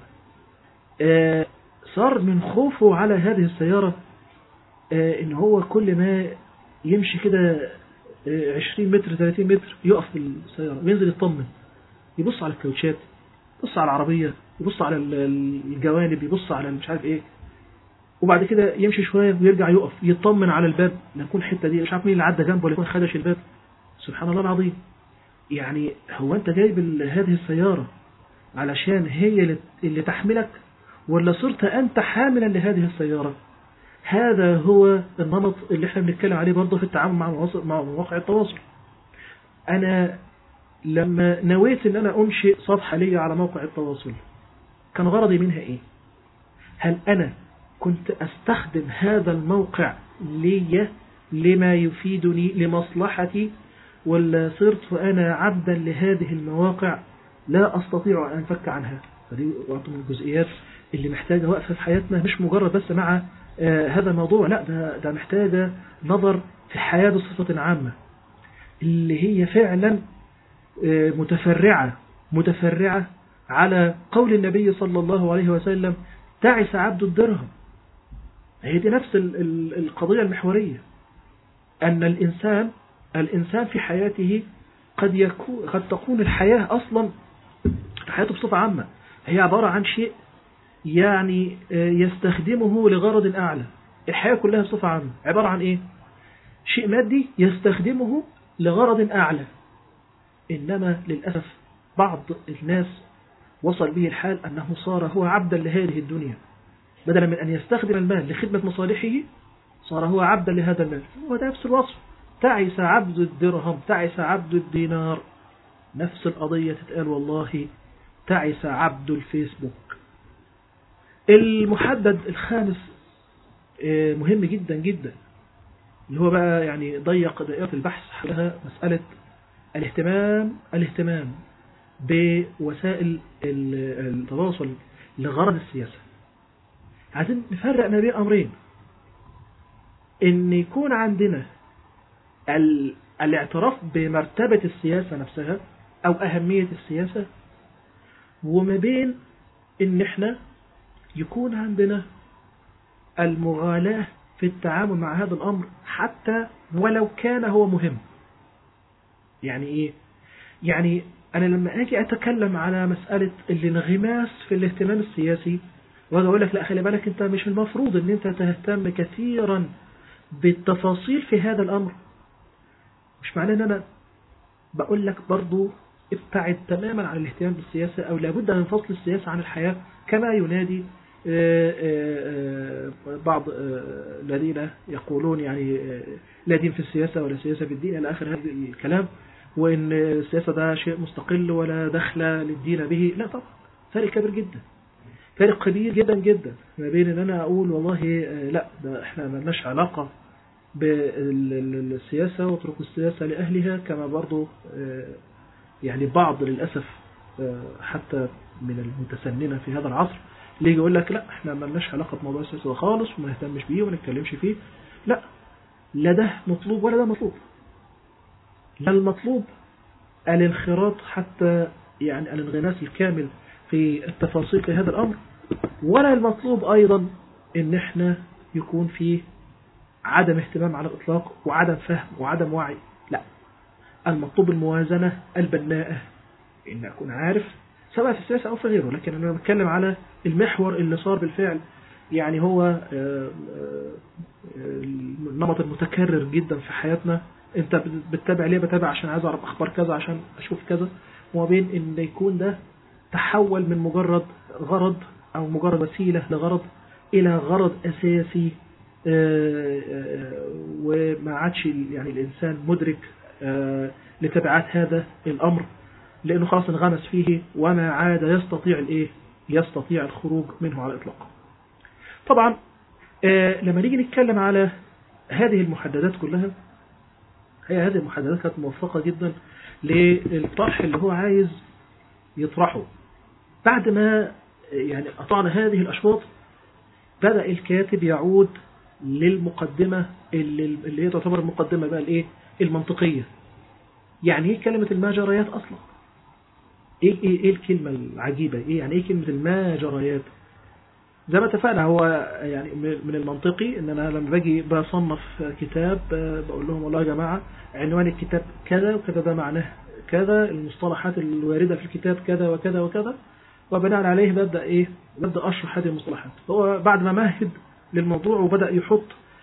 صار من خوفه على هذه السيارة ان هو كل ما يمشي كده 20 متر 30 متر يقف بالسيارة وينزل يطمن يبص على الكاوتشات يبص على العربية يبص على الجوانب يبص على مش عارف ايه وبعد كده يمشي شوية ويرجع يقف يطمن على الباب يكون الحتة دي مش عارف مين اللي عدى جنبه ولا يكون خدش الباب سبحان الله العظيم يعني هو انت جايب هذه السيارة علشان هي اللي تحملك ولا صرت انت حاملا لهذه السيارة هذا هو النمط اللي احنا بنتكلم عليه برضه في التعامل مع مع مواقع التواصل انا لما نويت ان انا انشئ صفحة لي على موقع التواصل كان غرضي منها ايه هل انا كنت استخدم هذا الموقع لي لما يفيدني لمصلحتي ولا صرت أنا عبدا لهذه المواقع لا أستطيع أن أنفك عنها فدي واحدة من الجزئيات اللي محتاجة وقفة في حياتنا مش مجرد بس مع آه هذا الموضوع لا ده, ده محتاجة نظر في الحياة بصفة عامة اللي هي فعلا آه متفرعة متفرعة على قول النبي صلى الله عليه وسلم تعس عبد الدرهم هي دي نفس القضية المحورية أن الإنسان الإنسان في حياته قد يكون قد تكون الحياة أصلا حياته بصفة عامة هي عبارة عن شيء يعني يستخدمه لغرض أعلى الحياة كلها بصفة عامة عبارة عن إيه شيء مادي يستخدمه لغرض أعلى إنما للأسف بعض الناس وصل به الحال أنه صار هو عبدا لهذه الدنيا بدلا من أن يستخدم المال لخدمة مصالحه صار هو عبدا لهذا المال وده نفس الوصف تعس عبد الدرهم تعس عبد الدينار نفس القضية تتقال والله تعس عبد الفيسبوك المحدد الخامس آه، مهم جدا جدا اللي هو بقى يعني ضيق دائرة البحث حولها مسألة الاهتمام الاهتمام بوسائل ال- التواصل لغرض السياسة عايزين نفرق ما بين أمرين إن يكون عندنا ال... الاعتراف بمرتبة السياسة نفسها أو أهمية السياسة وما بين إن إحنا يكون عندنا المغالاة في التعامل مع هذا الأمر حتى ولو كان هو مهم يعني إيه؟ يعني أنا لما أجي أتكلم على مسألة الانغماس في الاهتمام السياسي وأنا أقول لك لا خلي بالك أنت مش المفروض أن أنت تهتم كثيرا بالتفاصيل في هذا الأمر مش معناه أن أنا بقول لك برضو ابتعد تماما عن الاهتمام بالسياسة أو لابد من فصل السياسة عن الحياة كما ينادي آه، آه، آه، بعض آه، الذين يقولون يعني آه، لا دين في السياسة ولا سياسة في الدين إلى آخر هذا الكلام وإن السياسة ده شيء مستقل ولا دخل للدين به لا طبعا فرق كبير جدا فرق كبير جدا جدا ما بين ان انا اقول والله آه، لا ده احنا ملناش علاقة بالسياسة واترك السياسة لأهلها كما برضو آه، يعني بعض للأسف آه، حتى من المتسننة في هذا العصر اللي يجي يقول لك لا احنا ملناش علاقة بموضوع السياسة ده خالص وما نهتمش بيه وما نتكلمش فيه لا لا ده مطلوب ولا ده مطلوب لا المطلوب الانخراط حتى يعني الانغماس الكامل في التفاصيل في هذا الأمر ولا المطلوب أيضا ان احنا يكون فيه عدم اهتمام على الإطلاق وعدم فهم وعدم وعي لا المطلوب الموازنة البناءة إن أكون عارف سواء في السياسة أو في غيره لكن أنا بتكلم على المحور اللي صار بالفعل يعني هو آه، آه، النمط المتكرر جدا في حياتنا انت بتتابع ليه بتابع عشان عايز اعرف اخبار كذا عشان اشوف كذا وما بين ان يكون ده تحول من مجرد غرض او مجرد وسيلة لغرض الى غرض اساسي آه، آه، وما عادش يعني الانسان مدرك آه، لتبعات هذا الامر لانه خلاص انغمس فيه وما عاد يستطيع الايه يستطيع الخروج منه على الاطلاق طبعا آه، لما نيجي نتكلم على هذه المحددات كلها هي هذه المحددات كانت موفقة جدا للطرح اللي هو عايز يطرحه بعد ما يعني قطعنا هذه الأشواط بدأ الكاتب يعود للمقدمة اللي, اللي هي تعتبر المقدمة بقى الايه المنطقية يعني ايه كلمة الماجريات أصلا ايه, إيه, إيه الكلمة العجيبة ايه يعني ايه كلمة الماجريات زي ما اتفقنا هو يعني من المنطقي ان انا لما باجي بصنف كتاب بقول لهم والله يا جماعة عنوان الكتاب كذا وكذا ده معناه كذا المصطلحات الواردة في الكتاب كذا وكذا وكذا وبناء عليه ببدأ ايه ببدأ اشرح هذه المصطلحات هو بعد ما مهد للموضوع وبدأ يحط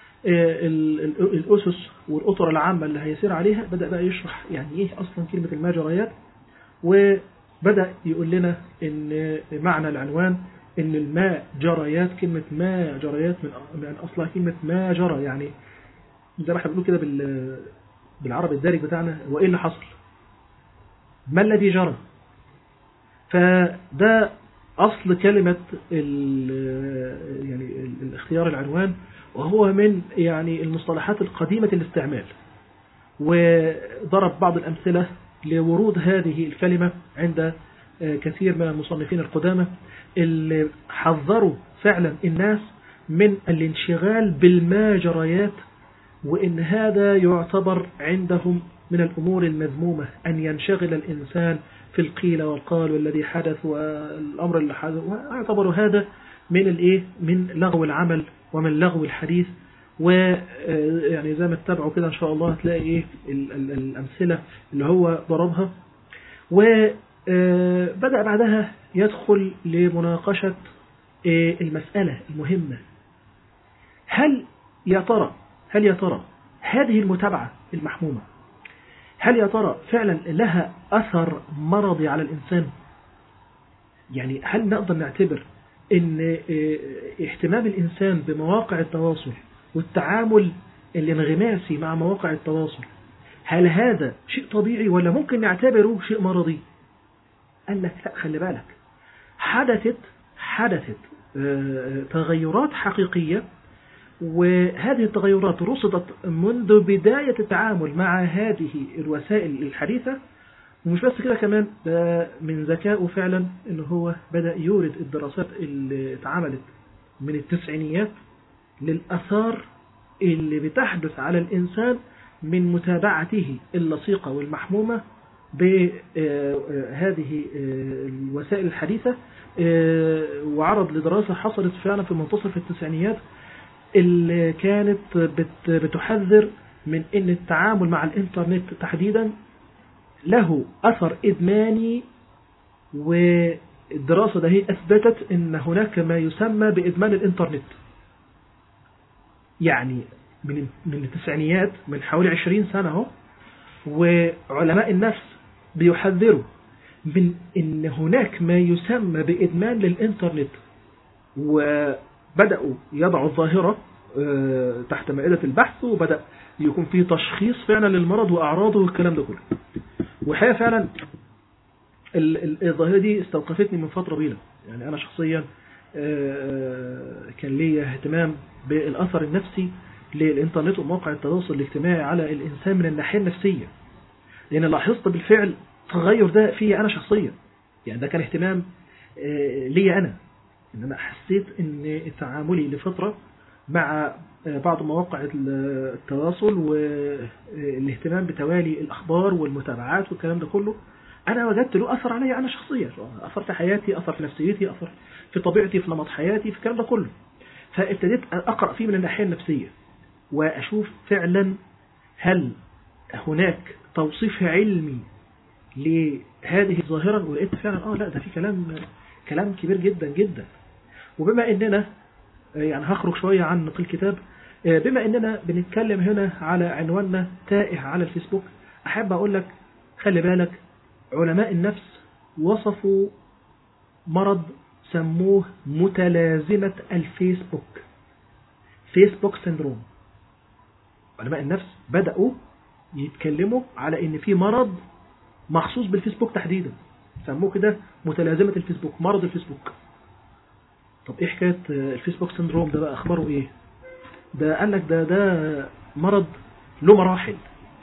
الأسس والأطر العامة اللي هيسير عليها بدأ بقى يشرح يعني ايه اصلا كلمة الماجريات وبدأ يقول لنا ان معنى العنوان ان الماء جريات كلمة ما جريات من من اصلها كلمة ما جرى يعني زي ما احنا بنقول كده بال بالعربي الدارج بتاعنا وايه اللي حصل ما الذي جرى فده اصل كلمة ال يعني الاختيار العنوان وهو من يعني المصطلحات القديمة الاستعمال وضرب بعض الامثلة لورود هذه الكلمة عند كثير من المصنفين القدامى اللي حذروا فعلا الناس من الانشغال بالماجريات وإن هذا يعتبر عندهم من الأمور المذمومة أن ينشغل الإنسان في القيل والقال والذي حدث والأمر اللي حدث ويعتبر هذا من الإيه من لغو العمل ومن لغو الحديث ويعني زي ما تتابعوا كده إن شاء الله هتلاقي إيه الأمثلة اللي هو ضربها وبدأ بعدها يدخل لمناقشة المسألة المهمة هل يا ترى هل يا ترى هذه المتابعة المحمومة هل يا ترى فعلا لها أثر مرضي على الإنسان يعني هل نقدر نعتبر ان اهتمام الإنسان بمواقع التواصل والتعامل الانغماسي مع مواقع التواصل هل هذا شيء طبيعي ولا ممكن نعتبره شيء مرضي قال لك لا خلي بالك حدثت حدثت تغيرات حقيقية وهذه التغيرات رصدت منذ بداية التعامل مع هذه الوسائل الحديثة ومش بس كده كمان ده من ذكائه فعلا ان هو بدأ يورد الدراسات اللي اتعملت من التسعينيات للأثار اللي بتحدث على الإنسان من متابعته اللصيقة والمحمومة بهذه الوسائل الحديثة وعرض لدراسة حصلت فعلا في منتصف التسعينيات اللي كانت بتحذر من ان التعامل مع الانترنت تحديدا له اثر ادماني والدراسة ده هي اثبتت ان هناك ما يسمى بادمان الانترنت يعني من من التسعينيات من حوالي 20 سنة اهو وعلماء النفس بيحذروا من ان هناك ما يسمى بادمان للانترنت وبدأوا يضعوا الظاهرة تحت مائدة البحث وبدأ يكون فيه تشخيص فعلا للمرض وأعراضه والكلام ده كله وحقيقة فعلا الظاهرة دي استوقفتني من فترة طويلة يعني أنا شخصيا كان لي اهتمام بالأثر النفسي للإنترنت ومواقع التواصل الاجتماعي على الإنسان من الناحية النفسية لأن لاحظت بالفعل تغير ده فيا أنا شخصيا يعني ده كان اهتمام ليا أنا إن أنا حسيت إن تعاملي لفترة مع بعض مواقع التواصل والاهتمام بتوالي الأخبار والمتابعات والكلام ده كله أنا وجدت له أثر علي أنا شخصيا أثر في حياتي أثر في نفسيتي أثر في طبيعتي في نمط حياتي في الكلام ده كله فابتديت أقرأ فيه من الناحية النفسية وأشوف فعلا هل هناك توصيف علمي لهذه الظاهرة ولقيت فعلا آه لا ده في كلام كلام كبير جدا جدا وبما أننا يعني هخرج شوية عن نقل الكتاب بما أننا بنتكلم هنا على عنواننا تائه على الفيسبوك أحب أقول لك خلي بالك علماء النفس وصفوا مرض سموه متلازمة الفيسبوك فيسبوك سندروم علماء النفس بدأوا يتكلموا على ان في مرض مخصوص بالفيسبوك تحديدا سموه كده متلازمة الفيسبوك مرض الفيسبوك طب ايه حكاية الفيسبوك سندروم ده بقى اخباره ايه ده قال لك ده ده مرض له مراحل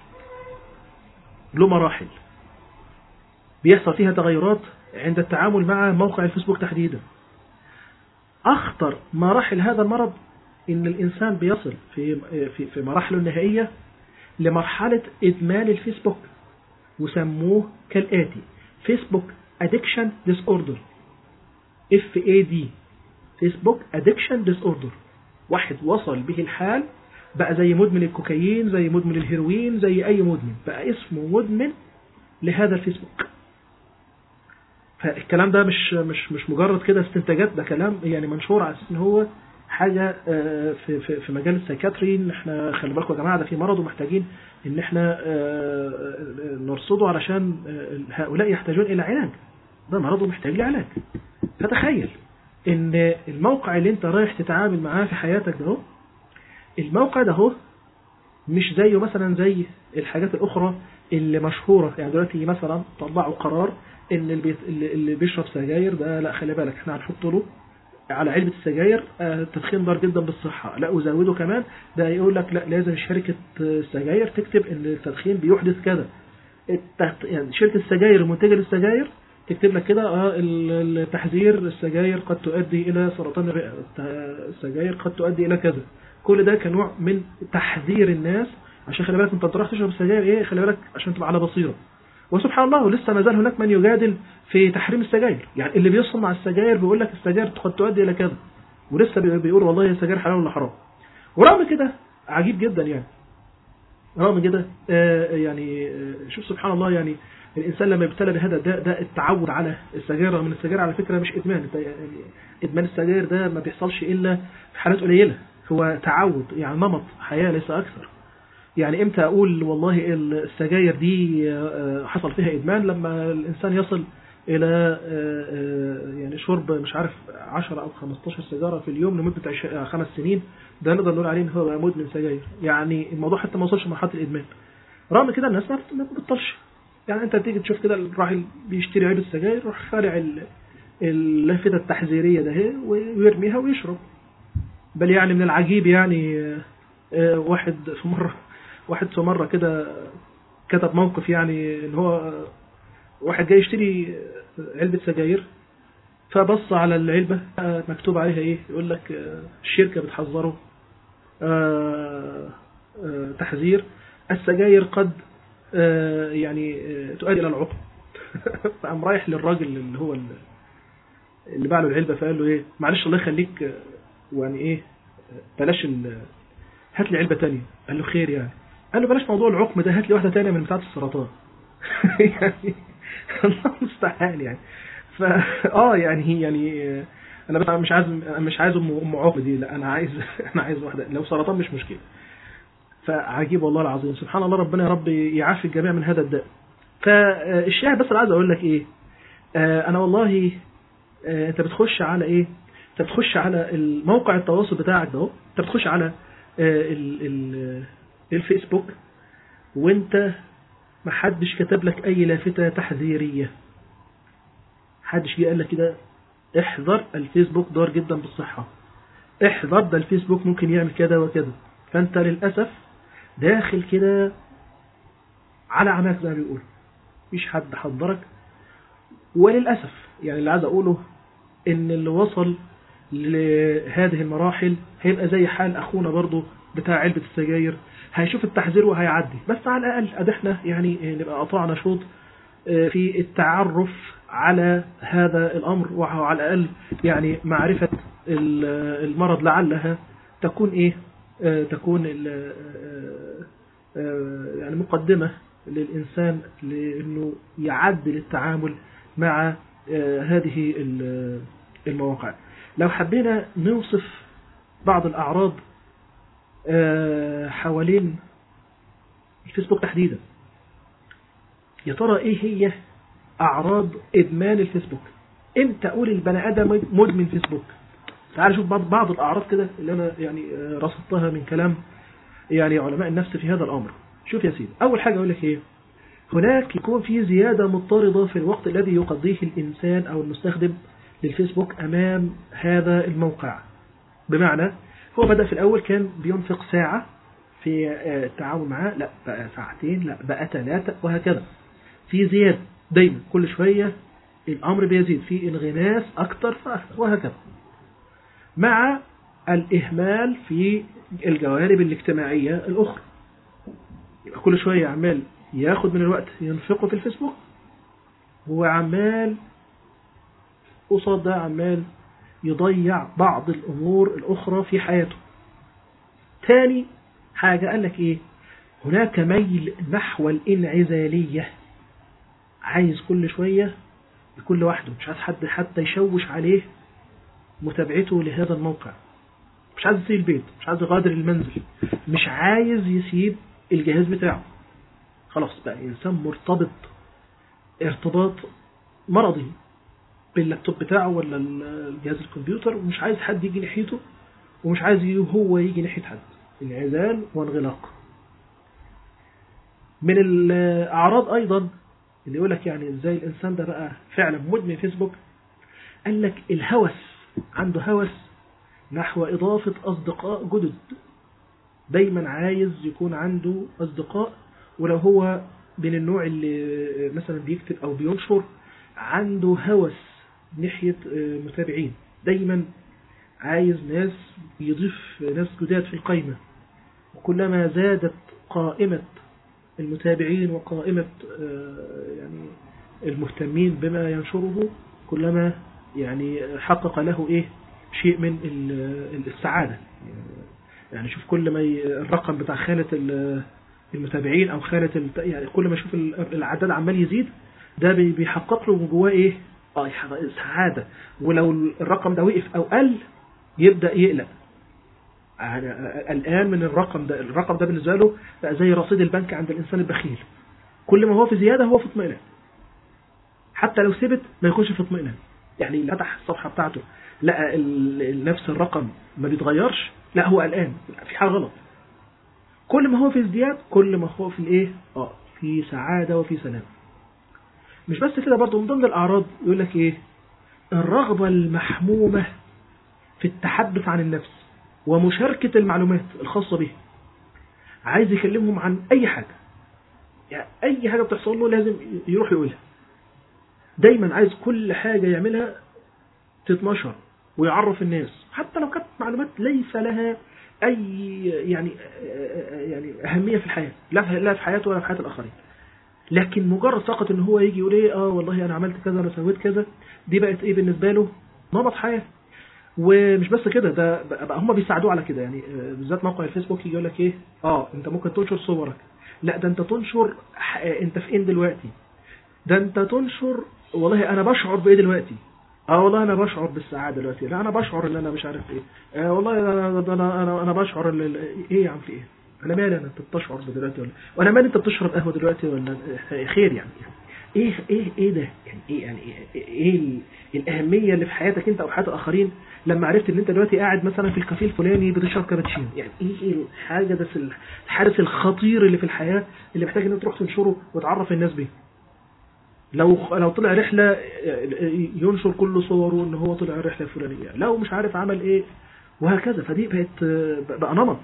له مراحل بيحصل فيها تغيرات عند التعامل مع موقع الفيسبوك تحديدا اخطر مراحل هذا المرض ان الانسان بيصل في في في مراحله النهائيه لمرحله ادمان الفيسبوك وسموه كالاتي فيسبوك ادكشن ديس اوردر اف اي دي فيسبوك ادكشن ديس اوردر واحد وصل به الحال بقى زي مدمن الكوكايين زي مدمن الهيروين زي اي مدمن بقى اسمه مدمن لهذا الفيسبوك فالكلام ده مش مش مش مجرد كده استنتاجات ده كلام يعني منشور على اساس ان هو حاجة في في في مجال السايكاتري ان احنا خلي بالكم يا جماعة ده في مرض ومحتاجين ان احنا نرصده علشان هؤلاء يحتاجون الى علاج ده مرض ومحتاج لعلاج فتخيل ان الموقع اللي انت رايح تتعامل معاه في حياتك ده الموقع ده هو مش زيه مثلا زي الحاجات الاخرى اللي مشهورة يعني دلوقتي مثلا طلعوا قرار ان اللي, اللي بيشرب سجاير ده لا خلي بالك احنا هنحط له على علبة السجاير التدخين ضار جدا بالصحة لا وزوده كمان ده يقول لك لا لازم شركة السجاير تكتب ان التدخين بيحدث كذا يعني شركة السجاير المنتجة للسجاير تكتب لك كده اه التحذير السجاير قد تؤدي الى سرطان الرئة السجاير قد تؤدي الى كذا كل ده كنوع من تحذير الناس عشان خلي بالك انت بتروح تشرب السجاير ايه خلي بالك عشان تبقى على بصيره وسبحان الله ولسه ما زال هناك من يجادل في تحريم السجاير يعني اللي بيصنع السجاير بيقول لك السجاير قد تؤدي الى كذا ولسه بيقول والله السجاير حلال ولا حرام ورغم كده عجيب جدا يعني رغم كده آه يعني آه شوف سبحان الله يعني الانسان لما يبتلى بهذا ده ده التعود على السجاير رغم ان السجاير على فكره مش ادمان يعني ادمان السجاير ده ما بيحصلش الا في حالات قليله هو تعود يعني نمط حياة ليس أكثر يعني امتى اقول والله السجاير دي آه، حصل فيها ادمان لما الانسان يصل الى آه، آه، يعني شرب مش عارف 10 او 15 سيجاره في اليوم لمده عش- آه، خمس سنين ده نقدر نقول عليه ان هو مدمن سجاير يعني الموضوع حتى ما وصلش لمرحله الادمان رغم كده الناس ما بت- ما بتبطلش يعني انت تيجي تشوف كده الراجل بيشتري علبه سجاير يروح خارع ال- اللافته التحذيريه ده اهي ويرميها ويشرب بل يعني من العجيب يعني آه، آه، واحد في مرة واحد في مرة كده كتب موقف يعني ان هو آه، واحد جاي يشتري آه، علبة سجاير فبص على العلبة آه، مكتوب عليها ايه يقول لك آه، الشركة بتحذره آه، آه، تحذير السجاير قد آه، يعني آه، تؤدي الى العقم فقام رايح للراجل اللي هو ال- اللي باع له العلبة فقال له ايه معلش الله يخليك آه، يعني ايه آه، بلاش ال- هات لي علبة تانية قال له خير يعني قال له بلاش موضوع العقم ده هات لي واحدة تانية من بتاعة السرطان يعني الله المستعان يعني ف اه يعني هي يعني آه، انا بس مش عايز مش عايز ام ام عقم دي لا انا عايز انا عايز واحدة لو سرطان مش مشكلة فعجيب والله العظيم سبحان الله ربنا يا رب يعافي الجميع من هذا الداء فالشاهد بس اللي عايز اقول لك ايه آه انا والله آه انت بتخش على ايه انت بتخش على الموقع التواصل بتاعك ده اهو. انت بتخش على آه ال ال الفيسبوك وانت محدش كتب لك اي لافتة تحذيرية محدش جه قال لك كده احذر الفيسبوك ضار جدا بالصحة احذر ده الفيسبوك ممكن يعمل كده وكده فانت للأسف داخل كده على عماك زي ما بيقولوا مفيش حد حضرك وللأسف يعني اللي عايز أقوله إن اللي وصل لهذه المراحل هيبقى زي حال أخونا برضو بتاع علبة السجاير هيشوف التحذير وهيعدي بس على الأقل أد احنا يعني نبقى قطعنا شوط آه، في التعرف على هذا الأمر وعلى الأقل يعني معرفة ال- المرض لعلها تكون إيه آه، تكون ال- آه، آه، يعني مقدمة للإنسان لأنه يعدل التعامل مع آه، هذه ال- المواقع لو حبينا نوصف بعض الأعراض آه، حوالين الفيسبوك تحديدا يا ترى ايه هي اعراض ادمان الفيسبوك امتى اقول البني ادم مدمن فيسبوك تعال شوف بعض بعض الاعراض كده اللي انا يعني آه، رصدتها من كلام يعني علماء النفس في هذا الامر شوف يا سيدي اول حاجه اقول لك ايه هناك يكون في زياده مضطرده في الوقت الذي يقضيه الانسان او المستخدم للفيسبوك امام هذا الموقع بمعنى هو بدأ في الأول كان بينفق ساعة في آه، التعامل معاه لا بقى ساعتين لا بقى ثلاثة وهكذا في زيادة دايما كل شوية الأمر بيزيد في انغماس أكتر فأكثر وهكذا مع الإهمال في الجوانب الاجتماعية الأخرى يبقى كل شوية عمال ياخد من الوقت ينفقه في الفيسبوك هو عمال قصاد ده عمال يضيع بعض الأمور الأخرى في حياته تاني حاجة قال لك إيه هناك ميل نحو الانعزالية عايز كل شوية يكون لوحده مش عايز حد حتى يشوش عليه متابعته لهذا الموقع مش عايز يسيب البيت مش عايز يغادر المنزل مش عايز يسيب الجهاز بتاعه خلاص بقى إنسان مرتبط ارتباط مرضي باللابتوب بتاعه ولا الجهاز الكمبيوتر ومش عايز حد يجي ناحيته ومش عايز هو يجي ناحية حد انعزال وانغلاق من الأعراض أيضا اللي يقول لك يعني ازاي الإنسان ده بقى فعلا مدمن فيسبوك قال لك الهوس عنده هوس نحو إضافة أصدقاء جدد دايما عايز يكون عنده أصدقاء ولو هو من النوع اللي مثلا بيكتب أو بينشر عنده هوس ناحية متابعين دايما عايز ناس يضيف ناس جداد في القائمة وكلما زادت قائمة المتابعين وقائمة يعني المهتمين بما ينشره كلما يعني حقق له ايه شيء من السعادة يعني شوف كل ما الرقم بتاع خانة المتابعين او خانة يعني كل ما يشوف العدد عمال يزيد ده بيحقق له من جواه ايه اه سعادة ولو الرقم ده وقف او قل يبدأ يقلق أنا قلقان من الرقم ده الرقم ده بالنسبة له بقى زي رصيد البنك عند الإنسان البخيل كل ما هو في زيادة هو في اطمئنان حتى لو ثبت ما يخش في اطمئنان يعني لو فتح الصفحة بتاعته لقى ال- ال- نفس الرقم ما بيتغيرش لا هو قلقان لا، في حاجة غلط كل ما هو في ازدياد كل ما هو في الايه اه في سعادة وفي سلام مش بس كده برضه من ضمن الأعراض يقول لك ايه الرغبة المحمومة في التحدث عن النفس ومشاركة المعلومات الخاصة به عايز يكلمهم عن أي حاجة يعني أي حاجة بتحصل له لازم يروح يقولها دايما عايز كل حاجة يعملها تتنشر ويعرف الناس حتى لو كانت معلومات ليس لها أي يعني يعني أهمية في الحياة لا في لا في حياته ولا في حياة الآخرين لكن مجرد فقط ان هو يجي يقول ايه اه والله انا عملت كذا انا سويت كذا دي بقت ايه بالنسبه له نمط حياه ومش بس كده ده بقى بقى هم بيساعدوه على كده يعني آه، بالذات موقع الفيسبوك يجي يقول لك ايه اه انت ممكن تنشر صورك لا ده انت تنشر ح- آه، انت فين دلوقتي ده انت تنشر والله انا بشعر بايه دلوقتي اه والله انا بشعر بالسعاده دلوقتي لا انا بشعر ان انا مش عارف ايه آه والله انا انا انا, أنا بشعر ال- ال- ايه يا عم في ايه انا مالي انا انت بتشعر دلوقتي ولا وانا مالي انت بتشرب قهوه دلوقتي ولا آه، خير يعني ايه ايه ايه ده يعني ايه يعني ايه, إيه ال- الاهميه اللي في حياتك انت او حياه الاخرين لما عرفت ان انت دلوقتي قاعد مثلا في الكافيه الفلاني بتشرب كابتشينو يعني ايه إيه الحاجه ده الحارس الخطير اللي في الحياه اللي محتاج ان انت تروح تنشره وتعرف الناس بيه لو لو طلع رحله ينشر كل صوره ان هو طلع الرحله الفلانيه لو مش عارف عمل ايه وهكذا فدي بقت بقى نمط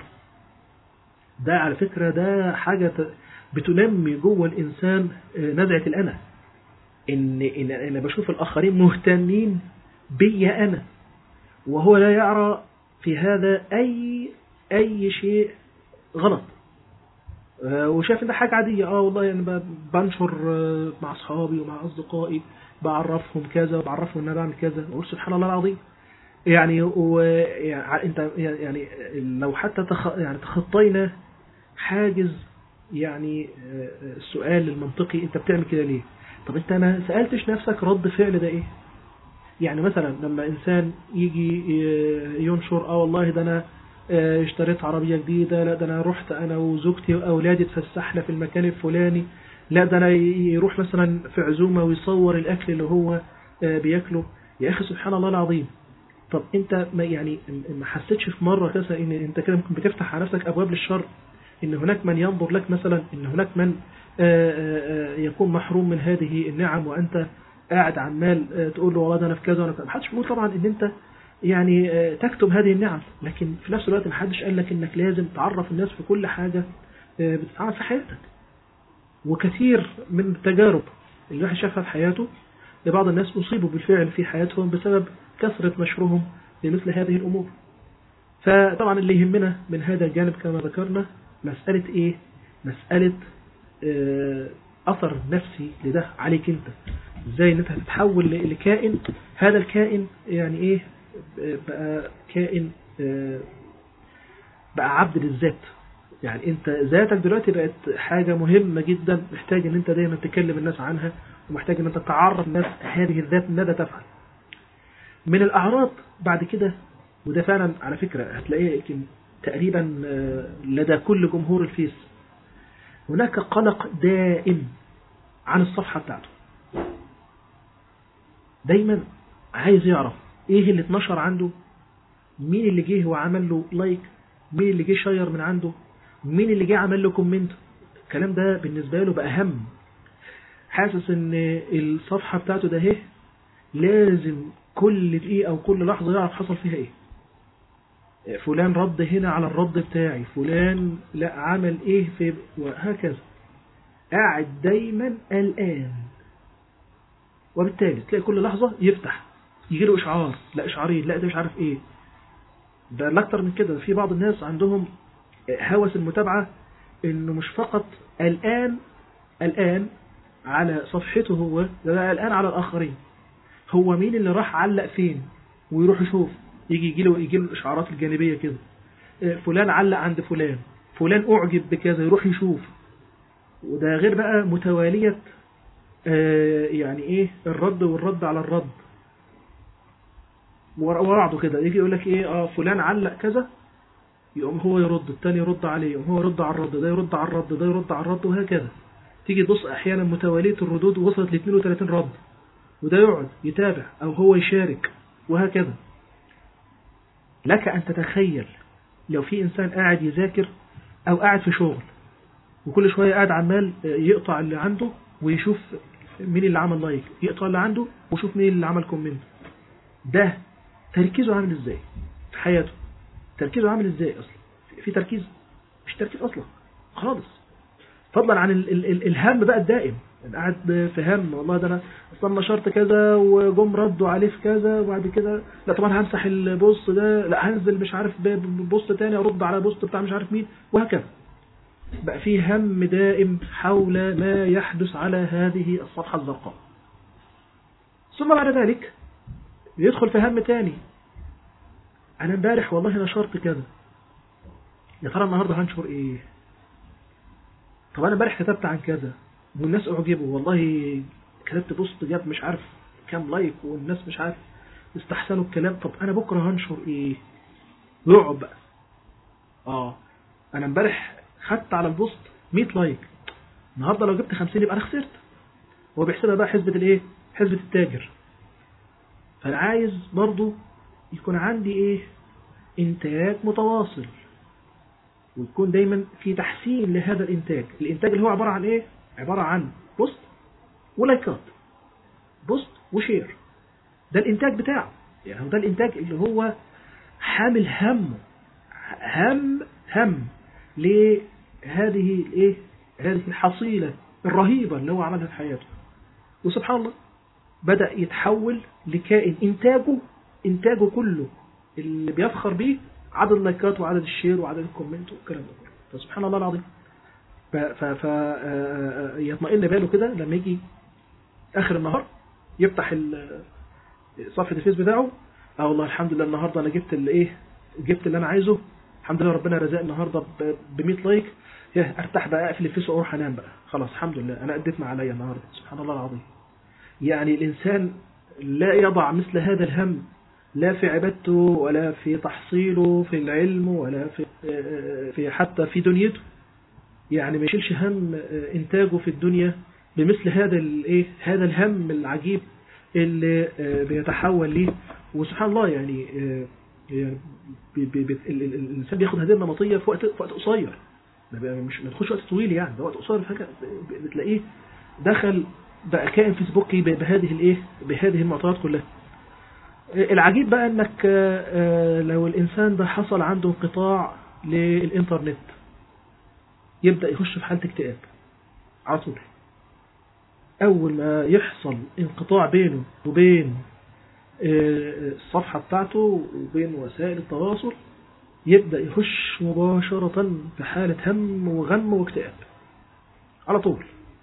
ده على فكره ده حاجه ت- بتنمي جوه الانسان نزعه الانا ان ان انا بشوف الاخرين مهتمين بيا انا وهو لا يرى في هذا اي اي شيء غلط آه، وشايف ان ده حاجه عاديه اه والله انا ب- بنشر آه، مع اصحابي ومع اصدقائي بعرفهم كذا وبعرفهم ان انا بعمل كذا واقول سبحان الله العظيم يعني و يعني انت يعني لو حتى تخ يعني تخطينا حاجز يعني آه، آه، السؤال المنطقي انت بتعمل كده ليه طب انت ما سالتش نفسك رد فعل ده ايه يعني مثلا لما انسان يجي ي- ينشر اه والله ده انا آه، اشتريت عربية جديدة لا ده انا رحت انا وزوجتي واولادي اتفسحنا في المكان الفلاني لا ده انا ي- يروح مثلا في عزومة ويصور الاكل اللي هو آه، بياكله يا اخي سبحان الله العظيم طب انت ما يعني ما حسيتش في مرة كذا ان انت كده ممكن بتفتح على نفسك ابواب للشر ان هناك من ينظر لك مثلا ان هناك من آه، آه، آه، يكون محروم من هذه النعم وانت قاعد عمال آه، تقول له والله ده انا في كذا وانا في كذا محدش بيقول طبعا ان انت يعني آه، تكتم هذه النعم لكن في نفس الوقت محدش قال لك انك لازم تعرف الناس في كل حاجة آه، بتتعامل في حياتك وكثير من التجارب اللي الواحد شافها في حياته لبعض الناس أصيبوا بالفعل في حياتهم بسبب كثرة نشرهم لمثل هذه الأمور فطبعا اللي يهمنا من هذا الجانب كما ذكرنا مسألة إيه؟ مسألة آه، أثر نفسي لده عليك أنت إزاي أن أنت هتتحول ل- لكائن هذا الكائن يعني إيه آه، بقى كائن آه، بقى عبد للذات يعني انت ذاتك دلوقتي بقت حاجة مهمة جدا محتاج ان انت دايما تكلم الناس عنها ومحتاج ان انت تعرف الناس هذه الذات ماذا تفعل من الاعراض بعد كده وده فعلا على فكرة هتلاقيه يمكن تقريبا آه، لدى كل جمهور الفيس هناك قلق دائم عن الصفحة بتاعته دايما عايز يعرف ايه اللي اتنشر عنده مين اللي جه وعمل له لايك مين اللي جه شير من عنده مين اللي جه عمل له كومنت الكلام ده بالنسبة له بقى هم حاسس ان الصفحة بتاعته ده اهي لازم كل دقيقة او كل لحظة يعرف حصل فيها ايه فلان رد هنا على الرد بتاعي فلان لا عمل ايه في وهكذا قاعد دايما قلقان وبالتالي تلاقي كل لحظة يفتح يجي له اشعار لا اشعارين لا ده مش عارف ايه ده الاكتر من كده في بعض الناس عندهم هوس المتابعة انه مش فقط الان الان على صفحته هو ده الان على الاخرين هو مين اللي راح علق فين ويروح يشوف يجي يجي له يجي له الاشعارات الجانبيه كده آه، فلان علق عند فلان فلان اعجب بكذا يروح يشوف وده غير بقى متواليه آه، يعني ايه الرد والرد على الرد ورا بعضه كده يجي يقول لك ايه اه فلان علق كذا يقوم هو يرد التاني يرد عليه يقوم هو يرد على الرد ده يرد على الرد ده يرد على الرد وهكذا تيجي تبص احيانا متواليه الردود وصلت ل 32 رد وده يقعد يتابع او هو يشارك وهكذا لك ان تتخيل لو في انسان قاعد يذاكر او قاعد في شغل وكل شويه قاعد عمال يقطع اللي عنده ويشوف مين اللي عمل لايك يقطع اللي عنده ويشوف مين اللي عمل كومنت ده تركيزه عامل ازاي في حياته تركيزه عامل ازاي اصلا في تركيز مش تركيز اصلا خالص فضلا عن ال ال ال الهم بقى الدائم يعني قاعد في هم والله ده انا اصلا نشرت كذا وجم ردوا عليه في كذا وبعد كده لا طبعا همسح البوست ده لا هنزل مش عارف بوست تاني ارد على بوست بتاع مش عارف مين وهكذا بقى في هم دائم حول ما يحدث على هذه الصفحة الزرقاء ثم بعد ذلك يدخل في هم تاني انا امبارح والله نشرت كذا يا ترى النهارده هنشر ايه طب انا امبارح كتبت عن كذا والناس اعجبوا والله كتبت بوست جاب مش عارف كام لايك والناس مش عارف استحسنوا الكلام طب انا بكره هنشر ايه ويقعد بقى اه انا امبارح خدت على البوست 100 لايك النهارده لو جبت 50 يبقى انا خسرت هو بيحسبها بقى حسبة الايه حسبة التاجر فانا عايز برضو يكون عندي ايه انتاج متواصل ويكون دايما في تحسين لهذا الانتاج الانتاج اللي هو عبارة عن ايه عبارة عن بوست ولايكات بوست وشير ده الانتاج بتاعه يعني ده الانتاج اللي هو حامل هم هم هم لهذه الايه هذه الحصيلة الرهيبة اللي هو عملها في حياته وسبحان الله بدأ يتحول لكائن إنتاجه إنتاجه كله اللي بيفخر بيه عدد اللايكات وعدد الشير وعدد الكومنت والكلام ده كله فسبحان الله العظيم ف ف ف يطمئن باله كده لما يجي آخر النهار يفتح صفحة الفيس بتاعه اه والله الحمد لله النهارده انا جبت اللي ايه جبت اللي انا عايزه الحمد لله ربنا رزق النهارده ب 100 لايك يا ارتاح بقى اقفل الفيس واروح انام بقى خلاص الحمد لله انا اديت ما عليا النهارده سبحان الله العظيم يعني الانسان لا يضع مثل هذا الهم لا في عبادته ولا في تحصيله في العلم ولا في في حتى في دنيته يعني ما يشيلش هم انتاجه في الدنيا بمثل هذا الايه هذا الهم العجيب اللي بيتحول ليه وسبحان الله يعني يعني بي بي الانسان بياخد هذه النمطيه في وقت في وقت قصير مش ما تاخدش وقت طويل يعني ده وقت قصير فجاه بتلاقيه دخل بقى كائن فيسبوكي بهذه الايه بهذه المعطيات كلها العجيب بقى انك لو الانسان ده حصل عنده انقطاع للانترنت يبدا يخش في حاله اكتئاب على طول اول ما يحصل انقطاع بينه وبين الصفحة بتاعته وبين وسائل التواصل يبدأ يخش مباشرة في حالة هم وغم واكتئاب على طول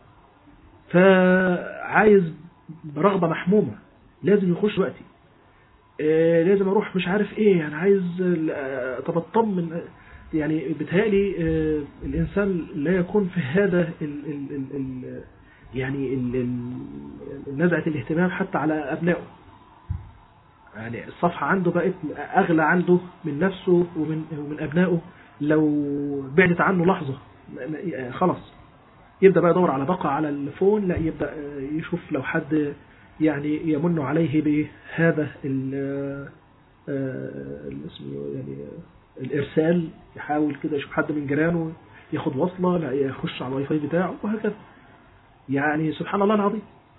فعايز برغبة محمومة لازم يخش وقتي لازم اروح مش عارف ايه يعني عايز طب اطمن يعني بتهيألي الانسان لا يكون في هذا ال ال ال ال يعني ال ال نزعة الاهتمام حتى على ابنائه يعني الصفحة عنده بقت أغلى عنده من نفسه ومن, ومن أبنائه لو بعدت عنه لحظة خلاص يبدأ بقى يدور على بقى على الفون لا يبدأ يشوف لو حد يعني يمن عليه بهذا اسمه يعني الإرسال يحاول كده يشوف حد من جيرانه ياخد وصلة لا يخش على الواي فاي بتاعه وهكذا يعني سبحان الله العظيم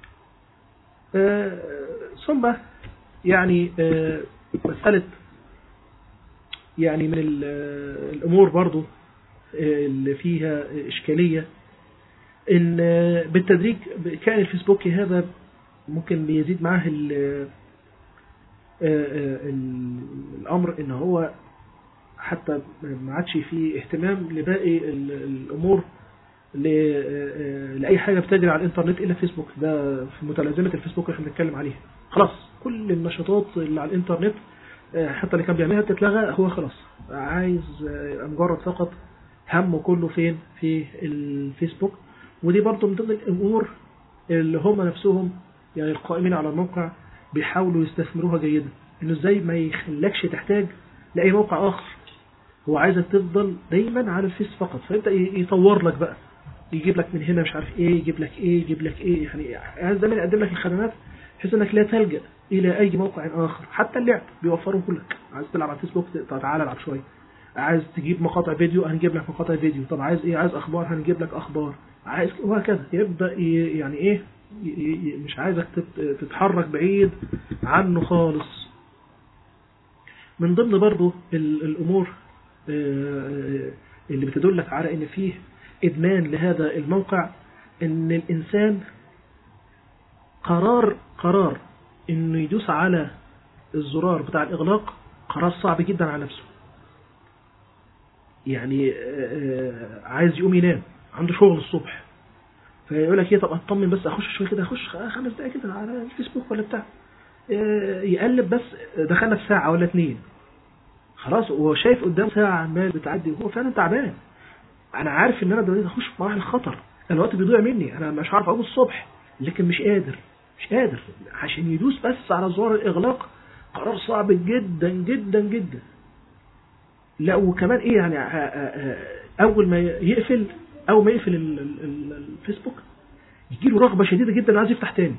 ثم يعني مسألة يعني من الأمور برضو اللي فيها إشكالية إن بالتدريج كان الفيسبوك هذا ممكن بيزيد معاه الأمر إن هو حتى ما عادش فيه اهتمام لباقي الأمور لأي حاجة بتجري على الإنترنت إلا فيسبوك ده في متلازمة الفيسبوك اللي احنا بنتكلم عليها خلاص كل النشاطات اللي على الإنترنت حتى اللي كان بيعملها تتلغى هو خلاص عايز مجرد فقط همه كله فين في الفيسبوك ودي برضه من ضمن الأمور اللي هم نفسهم يعني القائمين على الموقع بيحاولوا يستثمروها جيدا انه ازاي ما يخلكش تحتاج لأي موقع آخر هو عايزك تفضل دايما على الفيس فقط فيبدأ ي- يطور لك بقى يجيب لك من هنا مش عارف ايه يجيب لك ايه يجيب لك ايه يعني عايز دايما يقدم لك الخدمات بحيث انك لا تلجأ الى اي موقع اخر حتى اللعب بيوفره لك عايز تلعب على الفيسبوك ت- تعالى العب شويه عايز تجيب مقاطع فيديو هنجيب لك مقاطع فيديو طب عايز ايه عايز اخبار هنجيب لك اخبار عايز وهكذا يبدا ي- يعني ايه ي- ي- مش عايزك تت- تتحرك بعيد عنه خالص من ضمن برضو ال- الامور آه، اللي بتدلك على ان فيه ادمان لهذا الموقع ان الانسان قرار قرار انه يدوس على الزرار بتاع الاغلاق قرار صعب جدا على نفسه يعني آه، آه، عايز يقوم ينام عنده شغل الصبح فيقول لك ايه طب اطمن بس اخش شويه كده اخش خ- خمس دقايق كده على الفيسبوك ولا بتاع آه، يقلب بس دخلنا في ساعه ولا اتنين خلاص هو شايف قدام ساعه عمال بتعدي وهو فعلا تعبان انا عارف ان انا دلوقتي هخش في مراحل خطر أنا الوقت بيضيع مني انا مش عارف اقوم الصبح لكن مش قادر مش قادر عشان يدوس بس على زرار الاغلاق قرار صعب جدا جدا جدا لا وكمان ايه يعني آه، آه، آه، اول ما يقفل اول ما يقفل ال- ال- ال- الفيسبوك يجي له رغبه شديده جدا عايز يفتح تاني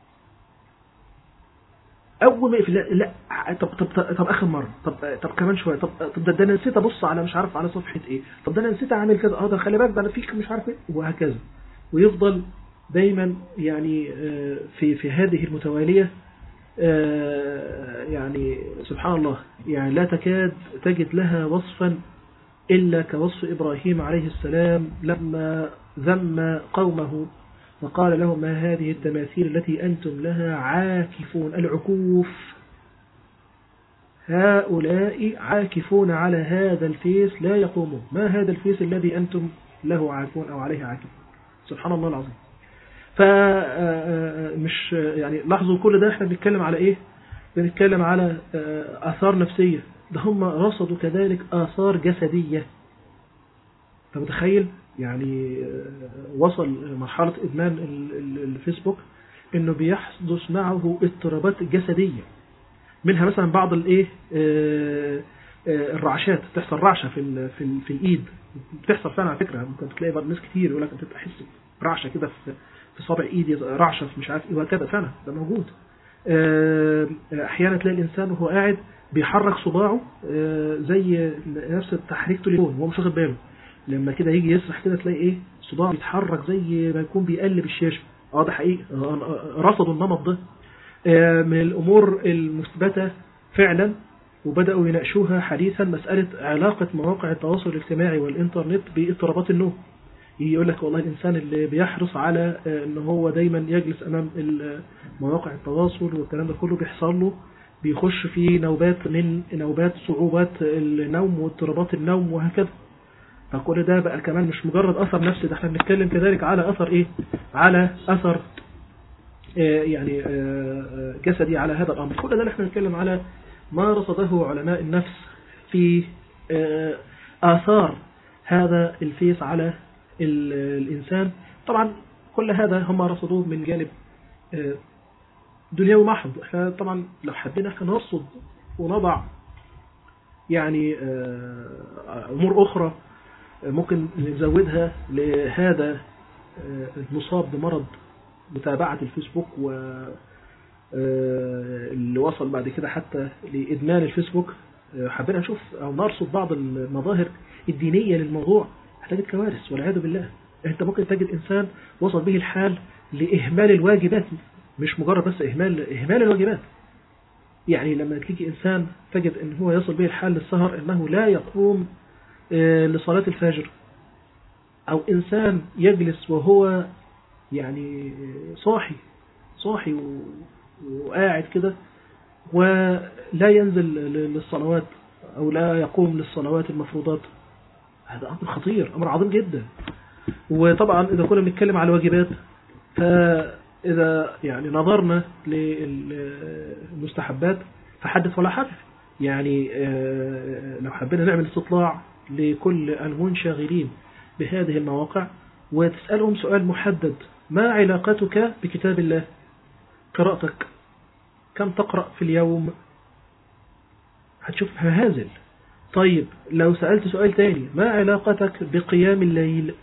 اول ما يقفل لا, لا طب طب طب, طب اخر مره طب طب كمان شويه طب طب ده, ده انا نسيت ابص على مش عارف على صفحه ايه طب ده انا نسيت اعمل كذا اه ده خلي بالك ده انا فيك مش عارف ايه وهكذا ويفضل دايما يعني آه، في في هذه المتواليه آه، يعني سبحان الله يعني لا تكاد تجد لها وصفا إلا كوصف إبراهيم عليه السلام لما ذم قومه وقال لهم ما هذه التماثيل التي أنتم لها عاكفون العكوف هؤلاء عاكفون على هذا الفيس لا يقومون ما هذا الفيس الذي أنتم له عاكفون أو عليه عاكفون سبحان الله العظيم فمش يعني لاحظوا كل ده احنا بنتكلم على ايه بنتكلم على آه، آثار نفسية ده هم رصدوا كذلك آثار جسدية انت متخيل يعني آه، وصل مرحلة إدمان ال- ال- الفيسبوك إنه بيحدث معه اضطرابات جسدية منها مثلا بعض الايه آه، آه، الرعشات تحصل رعشة في ال في, ال في الإيد بتحصل فعلا على فكرة ممكن تلاقي بعض ناس كتير يقول لك انت تحس برعشة كده في في صابع ايدي رعشة في مش عارف ايه وهكذا فعلا ده موجود آه، احيانا تلاقي الانسان وهو قاعد بيحرك صباعه آه، زي نفس تحريك تليفون وهو مش واخد باله لما كده يجي يسرح كده تلاقي ايه صباعه بيتحرك زي ما يكون بيقلب الشاشه اه ده حقيقي آه، آه، رصدوا النمط ده آه، من الامور المثبته فعلا وبداوا يناقشوها حديثا مساله علاقه مواقع التواصل الاجتماعي والانترنت باضطرابات النوم يجي يقول لك والله الانسان اللي بيحرص على آه، ان هو دايما يجلس امام ال- مواقع التواصل والكلام ده كله بيحصل له بيخش في نوبات من نوبات صعوبات النوم واضطرابات النوم وهكذا فكل ده بقى كمان مش مجرد اثر نفسي ده احنا بنتكلم كذلك على اثر ايه على اثر آه، يعني آه، آه، جسدي على هذا الامر كل ده اللي احنا بنتكلم على ما رصده علماء النفس في آه، آثار هذا الفيس على ال- الإنسان طبعا كل هذا هم رصدوه من جانب آه، دنيوي محض احنا طبعا لو حبينا احنا نرصد ونضع يعني آه، أمور أخرى ممكن نزودها لهذا آه، المصاب بمرض متابعة الفيسبوك و آه، اللي وصل بعد كده حتى لإدمان الفيسبوك آه، حبينا نشوف أو نرصد بعض المظاهر الدينية للموضوع هتجد كوارث والعياذ بالله انت ممكن تجد انسان وصل به الحال لإهمال الواجبات مش مجرد بس إهمال إهمال الواجبات يعني لما تيجي إنسان تجد أن هو يصل به الحال للسهر أنه لا يقوم آه، لصلاة الفجر أو إنسان يجلس وهو يعني صاحي صاحي و- وقاعد كده ولا ينزل ل- للصلوات أو لا يقوم للصلوات المفروضات هذا أمر خطير أمر عظيم جدا وطبعا إذا كنا بنتكلم على الواجبات فإذا يعني نظرنا للمستحبات فحدث ولا حرج يعني آه، لو حبينا نعمل استطلاع لكل المنشغلين بهذه المواقع وتسألهم سؤال محدد ما علاقتك بكتاب الله قراءتك كم تقرأ في اليوم هتشوف هازل طيب لو سألت سؤال تاني ما علاقتك بقيام الليل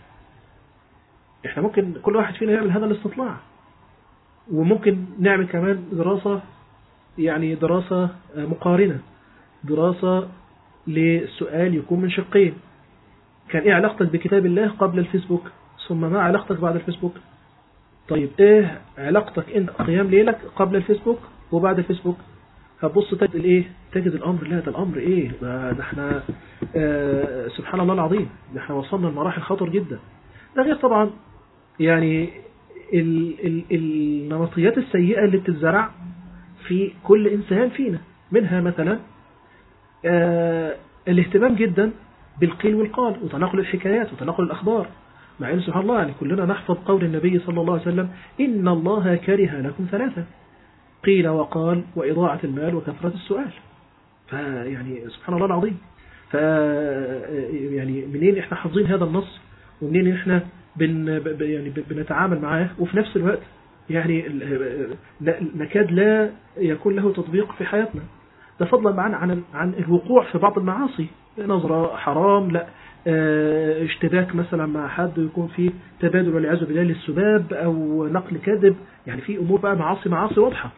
احنا ممكن كل واحد فينا يعمل هذا الاستطلاع وممكن نعمل كمان دراسة يعني دراسة مقارنة دراسة للسؤال يكون من شقين كان ايه علاقتك بكتاب الله قبل الفيسبوك ثم ما علاقتك بعد الفيسبوك طيب ايه علاقتك انت قيام ليلك قبل الفيسبوك وبعد الفيسبوك هتبص تجد الايه تجد الامر لا ده الامر ايه ده, ده احنا آه سبحان الله العظيم ده احنا وصلنا لمراحل خطر جدا ده غير طبعا يعني ال ال النمطيات السيئة اللي بتتزرع في كل إنسان فينا منها مثلا آه الاهتمام جدا بالقيل والقال وتناقل الحكايات وتناقل الأخبار مع أن سبحان الله يعني كلنا نحفظ قول النبي صلى الله عليه وسلم إن الله كره لكم ثلاثة قيل وقال وإضاعة المال وكثرة السؤال فيعني سبحان الله العظيم ف يعني منين احنا حافظين هذا النص ومنين احنا بن ب- يعني ب- بنتعامل معاه وفي نفس الوقت يعني ال- لا- نكاد لا يكون له تطبيق في حياتنا ده فضلا عن عن عن الوقوع في بعض المعاصي نظرة حرام لا آه، اشتباك مثلا مع حد يكون فيه تبادل والعياذ بالله للسباب او نقل كذب يعني في امور بقى معاصي معاصي واضحه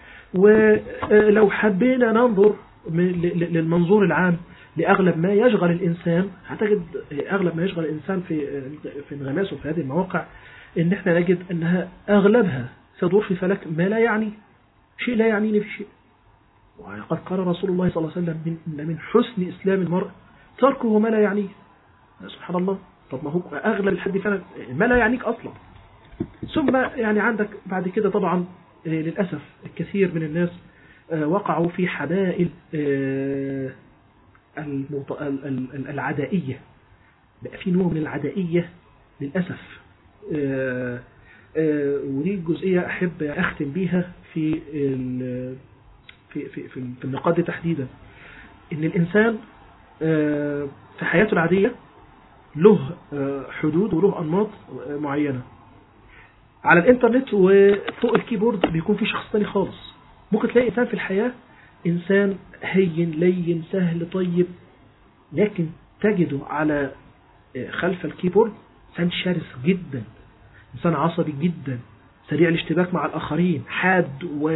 ولو حبينا ننظر من- ل- ل- للمنظور العام لأغلب ما يشغل الإنسان هتجد أغلب ما يشغل الإنسان في في انغماسه في هذه المواقع إن إحنا نجد أنها أغلبها تدور في فلك ما لا يعني شيء لا يعنيني في شيء وقد قال رسول الله صلى الله عليه وسلم من إن من حسن إسلام المرء تركه ما لا يعنيه سبحان الله طب ما هو أغلب الحد فعلا ما لا يعنيك أصلا ثم يعني عندك بعد كده طبعا آه، للأسف الكثير من الناس آه، وقعوا في حبائل آه، الموط- ال- ال- ال- العدائية بقى في نوع من العدائية للأسف آه، آه، ودي جزئية أحب أختم بيها في ال- في في في في النقاط دي تحديدا إن الإنسان آه، في حياته العادية له آه، حدود وله أنماط آه، معينة على الانترنت وفوق الكيبورد بيكون في شخص تاني خالص ممكن تلاقي انسان في الحياة انسان هين لين سهل طيب لكن تجده على خلف الكيبورد انسان شرس جدا انسان عصبي جدا سريع الاشتباك مع الاخرين حاد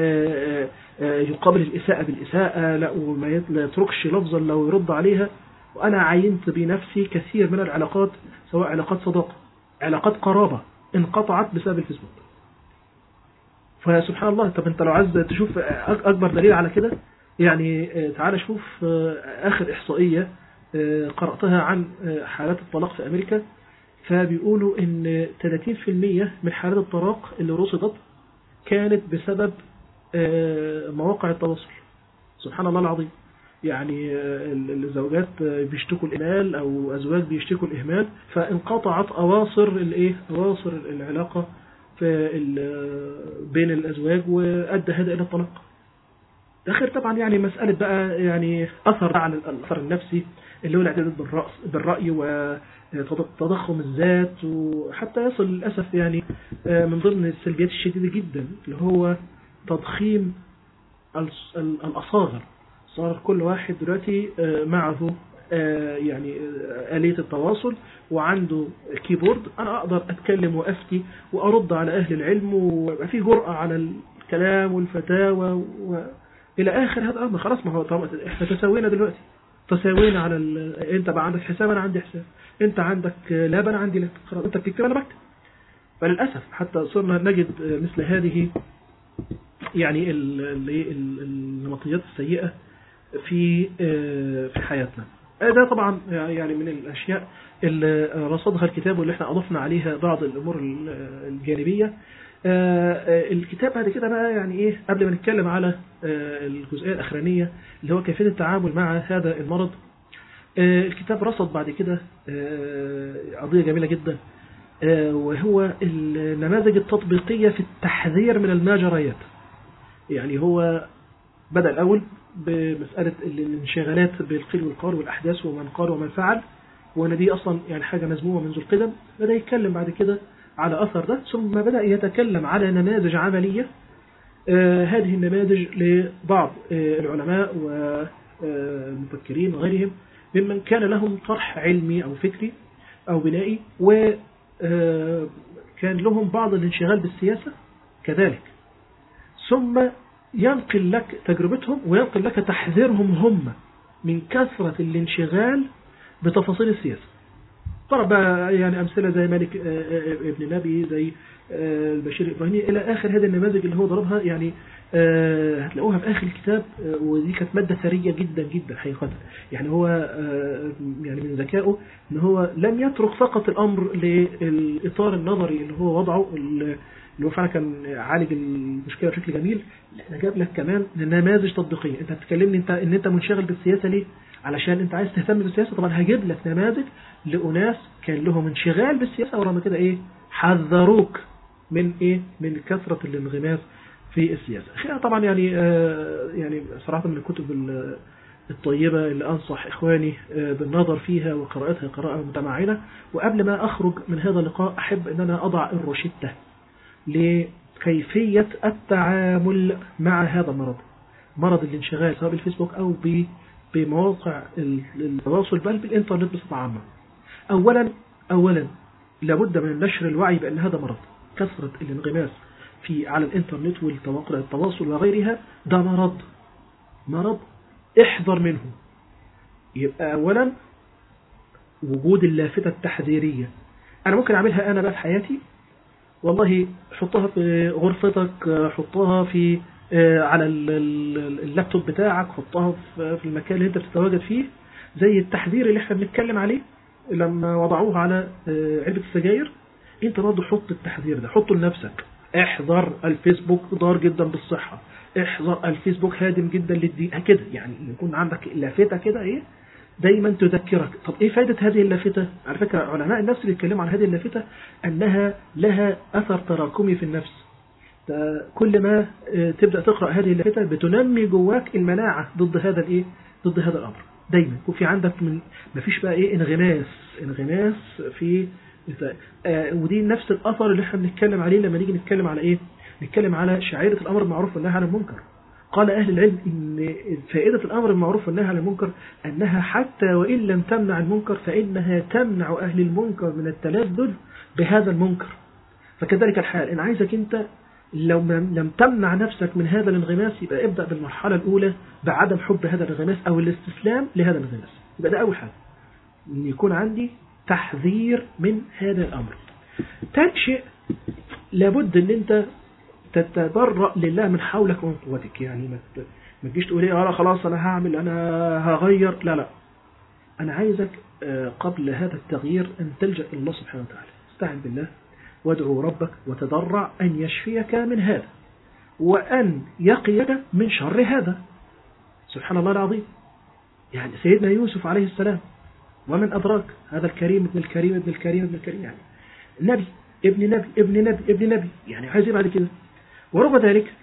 ويقابل الاساءة بالاساءة لا وما يت- لا يتركش لفظا لو يرد عليها وانا عينت بنفسي كثير من العلاقات سواء علاقات صداقة علاقات قرابة انقطعت بسبب الفيسبوك فسبحان الله طب انت لو عايز تشوف أك- اكبر دليل على كده يعني آه، تعال شوف آه، اخر احصائية آه، قرأتها عن آه، حالات الطلاق في امريكا فبيقولوا ان 30% من حالات الطلاق اللي رصدت كانت بسبب آه، مواقع التواصل سبحان الله العظيم يعني آه، ال- الزوجات آه، بيشتكوا الإهمال أو أزواج بيشتكوا الإهمال فانقطعت أواصر الإيه أواصر العلاقة في ال- بين الأزواج وأدى هذا إلى الطلاق ده غير طبعا يعني مسألة بقى يعني أثر على الأثر النفسي اللي هو الاعتداد بالرأس بالرأي وتضخم الذات وحتى يصل للأسف يعني آه، من ضمن السلبيات الشديدة جدا اللي هو تضخيم الص- ال- الأصاغر صار كل واحد دلوقتي آه، معه آه، يعني آه، آلية التواصل وعنده كيبورد أنا أقدر أتكلم وأفتي وأرد على أهل العلم ويبقى في جرأة على الكلام والفتاوى وإلى آخر هذا الأمر خلاص ما هو طبعا إحنا تساوينا دلوقتي تساوينا على ال... أنت بقى عندك حساب أنا عندي حساب أنت عندك لاب أنا عندي لاب خلاص أنت بتكتب أنا بكتب فللأسف حتى صرنا نجد آه، مثل هذه يعني ال- ال- ال- النمطيات السيئة في آه، في حياتنا آه، ده طبعا يعني من الأشياء اللي رصدها الكتاب واللي احنا أضفنا عليها بعض الأمور ال- الجانبية آه، آه، الكتاب بعد كده بقى يعني ايه قبل ما نتكلم على آه، الجزئية الأخرانية اللي هو كيفية التعامل مع هذا المرض آه، الكتاب رصد بعد كده آه، قضية جميلة جدا آه، وهو النماذج التطبيقية في التحذير من الماجريات يعني هو بدأ الأول بمسألة الانشغالات بالقيل والقال والأحداث ومن قال ومن فعل وأن دي أصلا يعني حاجة مذمومة منذ القدم بدأ يتكلم بعد كده على أثر ده ثم بدأ يتكلم على نماذج عملية آه، هذه النماذج لبعض آه، العلماء والمفكرين وغيرهم ممن كان لهم طرح علمي أو فكري أو بنائي وكان لهم بعض الانشغال بالسياسة كذلك ثم ينقل لك تجربتهم وينقل لك تحذيرهم هم من كثرة الانشغال بتفاصيل السياسة ضرب يعني أمثلة زي مالك ابن نبي زي البشير الإبراهيمي إلى آخر هذه النماذج اللي هو ضربها يعني هتلاقوها في آخر الكتاب ودي كانت مادة ثرية جدا جدا حقيقة يعني هو يعني من ذكائه إن هو لم يترك فقط الأمر للإطار النظري اللي هو وضعه اللي هو فعلا كان عالج المشكلة بشكل جميل لا جاب لك كمان نماذج تطبيقية انت بتكلمني انت ان انت منشغل بالسياسة ليه علشان انت عايز تهتم بالسياسة طبعا هجيب لك نماذج لأناس كان لهم انشغال بالسياسة ورغم كده ايه حذروك من ايه من كثرة الانغماس في السياسة طبعا يعني آه يعني صراحة من الكتب الطيبة اللي أنصح إخواني آه بالنظر فيها وقراءتها قراءة متمعنة وقبل ما أخرج من هذا اللقاء أحب أن أنا أضع الروشتة لكيفية التعامل مع هذا المرض مرض الانشغال سواء بالفيسبوك أو بمواقع التواصل بل بالإنترنت بصفة عامة أولا أولا لابد من نشر الوعي بأن هذا مرض كثرة الانغماس في على الإنترنت والمواقع التواصل وغيرها ده مرض مرض احذر منه يبقى أولا وجود اللافتة التحذيرية أنا ممكن أعملها أنا بقى في حياتي والله حطها في غرفتك حطها في على اللابتوب بتاعك حطها في المكان اللي انت بتتواجد فيه زي التحذير اللي احنا بنتكلم عليه لما وضعوه على علبة السجاير انت برضه حط التحذير ده حطه لنفسك احذر الفيسبوك ضار جدا بالصحة احذر الفيسبوك هادم جدا للدين كده يعني يكون عندك لافتة كده ايه دايما تذكرك طب ايه فائدة هذه اللافتة على فكرة علماء النفس اللي بيتكلموا عن هذه اللافتة انها لها اثر تراكمي في النفس كل ما تبدأ تقرأ هذه اللافتة بتنمي جواك المناعة ضد هذا الايه ضد هذا الامر دايما يكون في عندك من مفيش بقى ايه انغماس انغماس في آه ودي نفس الاثر اللي احنا بنتكلم عليه لما نيجي نتكلم على ايه نتكلم على شعيرة الامر بالمعروف والنهي عن المنكر قال اهل العلم ان فائدة الامر بالمعروف والنهي عن المنكر انها حتى وان لم تمنع المنكر فانها تمنع اهل المنكر من التلذذ بهذا المنكر فكذلك الحال ان عايزك انت لو لم تمنع نفسك من هذا الانغماس يبقى ابدأ بالمرحلة الأولى بعدم حب هذا الانغماس أو الاستسلام لهذا الانغماس يبقى ده أول حاجة أن يكون عندي تحذير من هذا الأمر ثاني شيء لابد أن أنت تتبرأ لله من حولك ومن قوتك يعني ما تجيش تقول ايه خلاص أنا هعمل أنا هغير لا لا أنا عايزك قبل هذا التغيير أن تلجأ إلى الله سبحانه وتعالى استعن بالله وادعو ربك وتضرع أن يشفيك من هذا وأن يقيك من شر هذا سبحان الله العظيم يعني سيدنا يوسف عليه السلام ومن أدراك هذا الكريم ابن الكريم ابن الكريم ابن الكريم يعني نبي ابن نبي ابن نبي ابن نبي يعني عايز بعد كده ورغم ذلك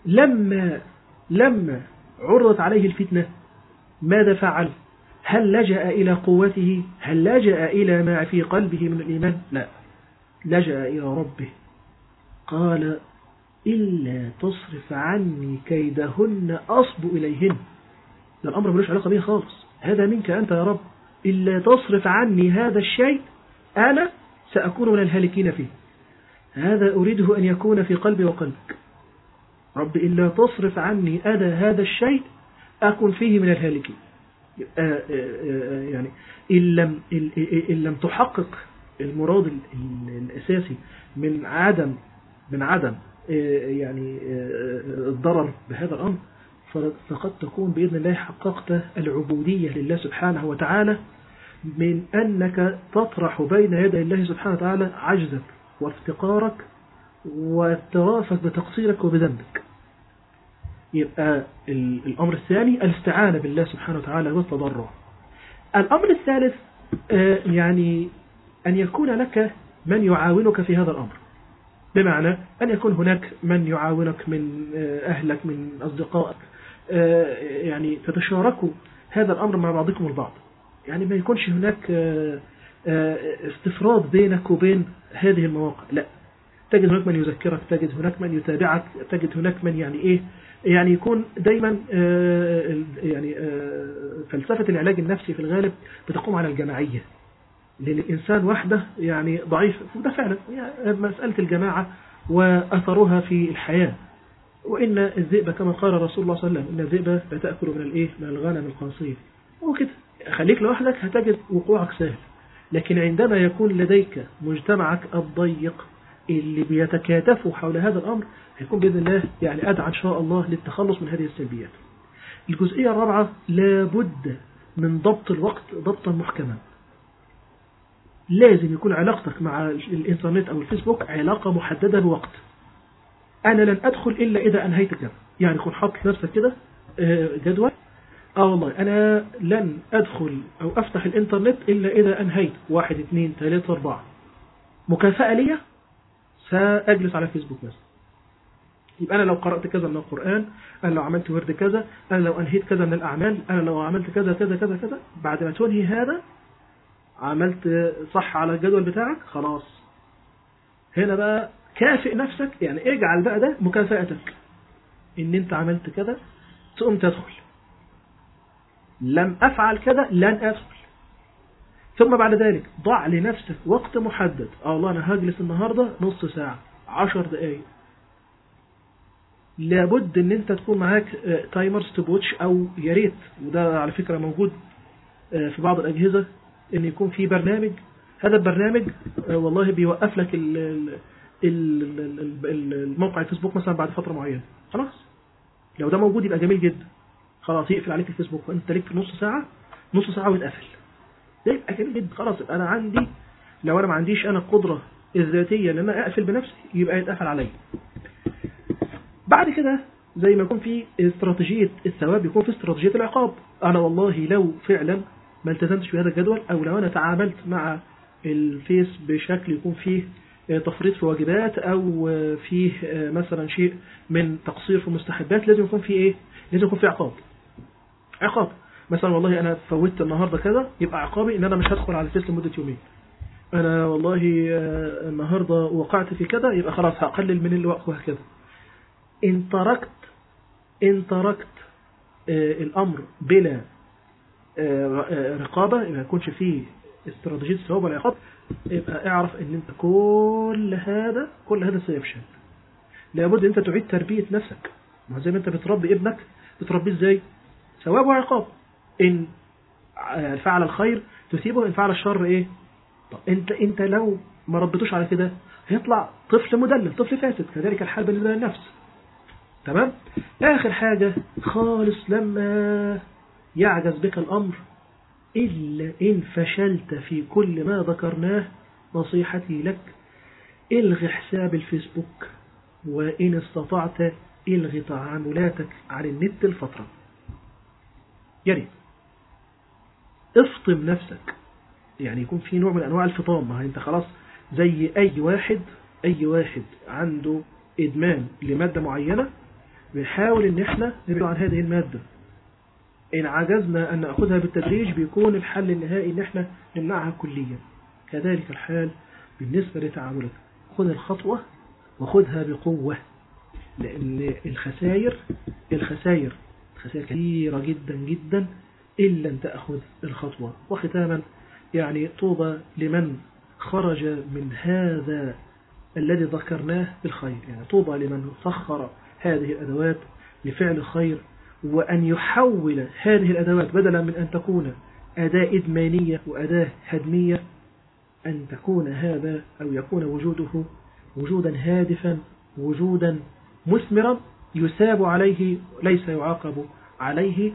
لما لما عرضت عليه الفتنة ماذا فعل هل لجأ إلى قوته هل لجأ إلى ما في قلبه من الإيمان لا لجأ إلى ربه قال إلا تصرف عني كيدهن أصب إليهن ده الأمر ملوش علاقة به خالص هذا منك أنت يا رب إلا تصرف عني هذا الشيء أنا سأكون من الهالكين فيه هذا أريده أن يكون في قلبي وقلبك رب إلا تصرف عني أذى هذا الشيء أكون فيه من الهالكين يعني إن لم, إن لم تحقق المراد الأساسي من عدم من عدم يعني الضرر بهذا الأمر فقد تكون بإذن الله حققت العبودية لله سبحانه وتعالى من أنك تطرح بين يدي الله سبحانه وتعالى عجزك وافتقارك واعترافك بتقصيرك وبذنبك يبقى الأمر الثاني الاستعانة بالله سبحانه وتعالى والتضرع الأمر الثالث يعني أن يكون لك من يعاونك في هذا الأمر بمعنى أن يكون هناك من يعاونك من أهلك من أصدقائك يعني تتشاركوا هذا الأمر مع بعضكم البعض يعني ما يكونش هناك استفراد بينك وبين هذه المواقع لا تجد هناك من يذكرك تجد هناك من يتابعك تجد هناك من يعني ايه يعني يكون دايما آه، يعني آه، فلسفة العلاج النفسي في الغالب بتقوم على الجماعية لأن الإنسان وحده يعني ضعيف وده فعلا يعني مسألة الجماعة وأثرها في الحياة وإن الذئب كما قال رسول الله صلى الله عليه وسلم إن الذئب لا تأكل من الإيه من الغنم القصير وكده خليك لوحدك هتجد وقوعك سهل لكن عندما يكون لديك مجتمعك الضيق اللي بيتكاتفوا حول هذا الأمر هيكون بإذن الله يعني أدعى إن شاء الله للتخلص من هذه السلبيات الجزئية الرابعة لابد من ضبط الوقت ضبطا محكما لازم يكون علاقتك مع الإنترنت أو الفيسبوك علاقة محددة بوقت أنا لن أدخل إلا إذا أنهيت كذا يعني كن حاطط نفسك كده آه، جدول اه والله انا لن ادخل او افتح الانترنت الا اذا انهيت واحد اثنين ثلاثة اربعة مكافأة ليا ساجلس على فيسبوك مثلا يبقى انا لو قرأت كذا من القرآن انا لو عملت ورد كذا انا لو انهيت كذا من الاعمال انا لو عملت كذا كذا كذا كذا بعد ما تنهي هذا عملت صح على الجدول بتاعك خلاص هنا بقى كافئ نفسك يعني اجعل بقى ده مكافأتك ان انت عملت كذا تقوم تدخل لم أفعل كذا لن أدخل ثم بعد ذلك ضع لنفسك وقت محدد اه والله أنا هجلس النهاردة نص ساعة عشر دقايق لابد ان انت تكون معاك تايمرز تو واتش او يا ريت وده على فكرة موجود آه، في بعض الأجهزة ان يكون في برنامج هذا البرنامج آه، والله بيوقف لك ال- ال- ال- ال- ال- الموقع الفيسبوك مثلا بعد فترة معينة خلاص لو ده موجود يبقى جميل جدا خلاص يقفل عليك الفيسبوك وانت ليك نص ساعة نص ساعة ويتقفل ده يبقى جميل جدا خلاص يبقى انا عندي لو انا ما عنديش انا القدرة الذاتية ان انا اقفل بنفسي يبقى يتقفل عليا بعد كده زي ما يكون في استراتيجية الثواب يكون في استراتيجية العقاب انا والله لو فعلا ما التزمتش بهذا الجدول او لو انا تعاملت مع الفيس بشكل يكون فيه تفريط في واجبات او فيه مثلا شيء من تقصير في مستحبات لازم يكون فيه ايه لازم يكون فيه عقاب عقاب مثلا والله انا فوتت النهارده كذا يبقى عقابي ان انا مش هدخل على الفيس لمده يومين انا والله آه، النهارده وقعت في كذا يبقى خلاص هقلل من الوقت وهكذا ان تركت ان تركت آه، الامر بلا آه، آه، رقابه ما يكونش فيه استراتيجيه الثواب والعقاب يبقى اعرف ان انت كل هذا كل هذا سيفشل لابد انت تعيد تربيه نفسك ما زي ما انت بتربي ابنك بتربيه ازاي ثواب وعقاب ان فعل الخير تثيبه ان فعل الشر ايه طب انت انت لو ما ربيتوش على كده هيطلع طفل مدلل طفل فاسد كذلك الحال بالنسبه للنفس تمام اخر حاجه خالص لما يعجز بك الامر الا ان فشلت في كل ما ذكرناه نصيحتي لك الغي حساب الفيسبوك وان استطعت الغي تعاملاتك على النت الفتره يا ريت افطم نفسك يعني يكون في نوع من انواع الفطام ما هي انت خلاص زي اي واحد اي واحد عنده ادمان لمادة معينة بنحاول ان احنا نبعد عن هذه المادة ان عجزنا ان ناخذها بالتدريج بيكون الحل النهائي ان احنا نمنعها كليا كذلك الحال بالنسبة لتعاملك خذ الخطوة وخذها بقوة لان الخسائر الخسائر خسائر كثيرة جدا جدا إن لم تأخذ الخطوة وختاما يعني طوبى لمن خرج من هذا الذي ذكرناه بالخير يعني طوبى لمن سخر هذه الأدوات لفعل الخير وأن يحول هذه الأدوات بدلا من أن تكون أداة إدمانية وأداة هدمية أن تكون هذا أو يكون وجوده وجودا هادفا وجودا مثمرا يساب عليه ليس يعاقب عليه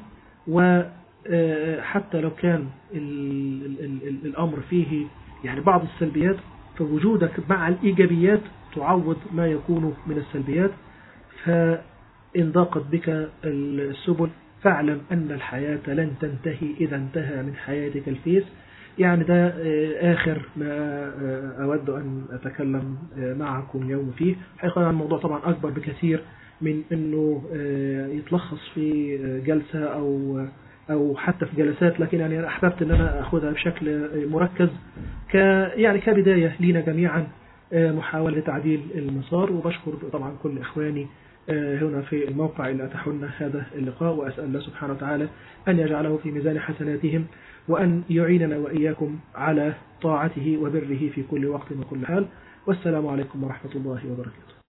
وحتى لو كان ال ال ال الأمر فيه يعني بعض السلبيات فوجودك مع الإيجابيات تعوض ما يكون من السلبيات فإن ضاقت بك السبل فاعلم أن الحياة لن تنتهي إذا انتهى من حياتك الفيس يعني ده آخر ما أود أن أتكلم معكم يوم فيه حقيقة الموضوع طبعا أكبر بكثير من أنه يتلخص في جلسة أو أو حتى في جلسات لكن يعني أنا أحببت أن أنا أخذها بشكل مركز ك يعني كبداية لينا جميعا آه، محاولة تعديل المسار وبشكر طبعا كل إخواني آه، هنا في الموقع اللي أتاحوا لنا هذا اللقاء وأسأل الله سبحانه وتعالى أن يجعله في ميزان حسناتهم وأن يعيننا وإياكم على طاعته وبره في كل وقت وكل حال والسلام عليكم ورحمة الله وبركاته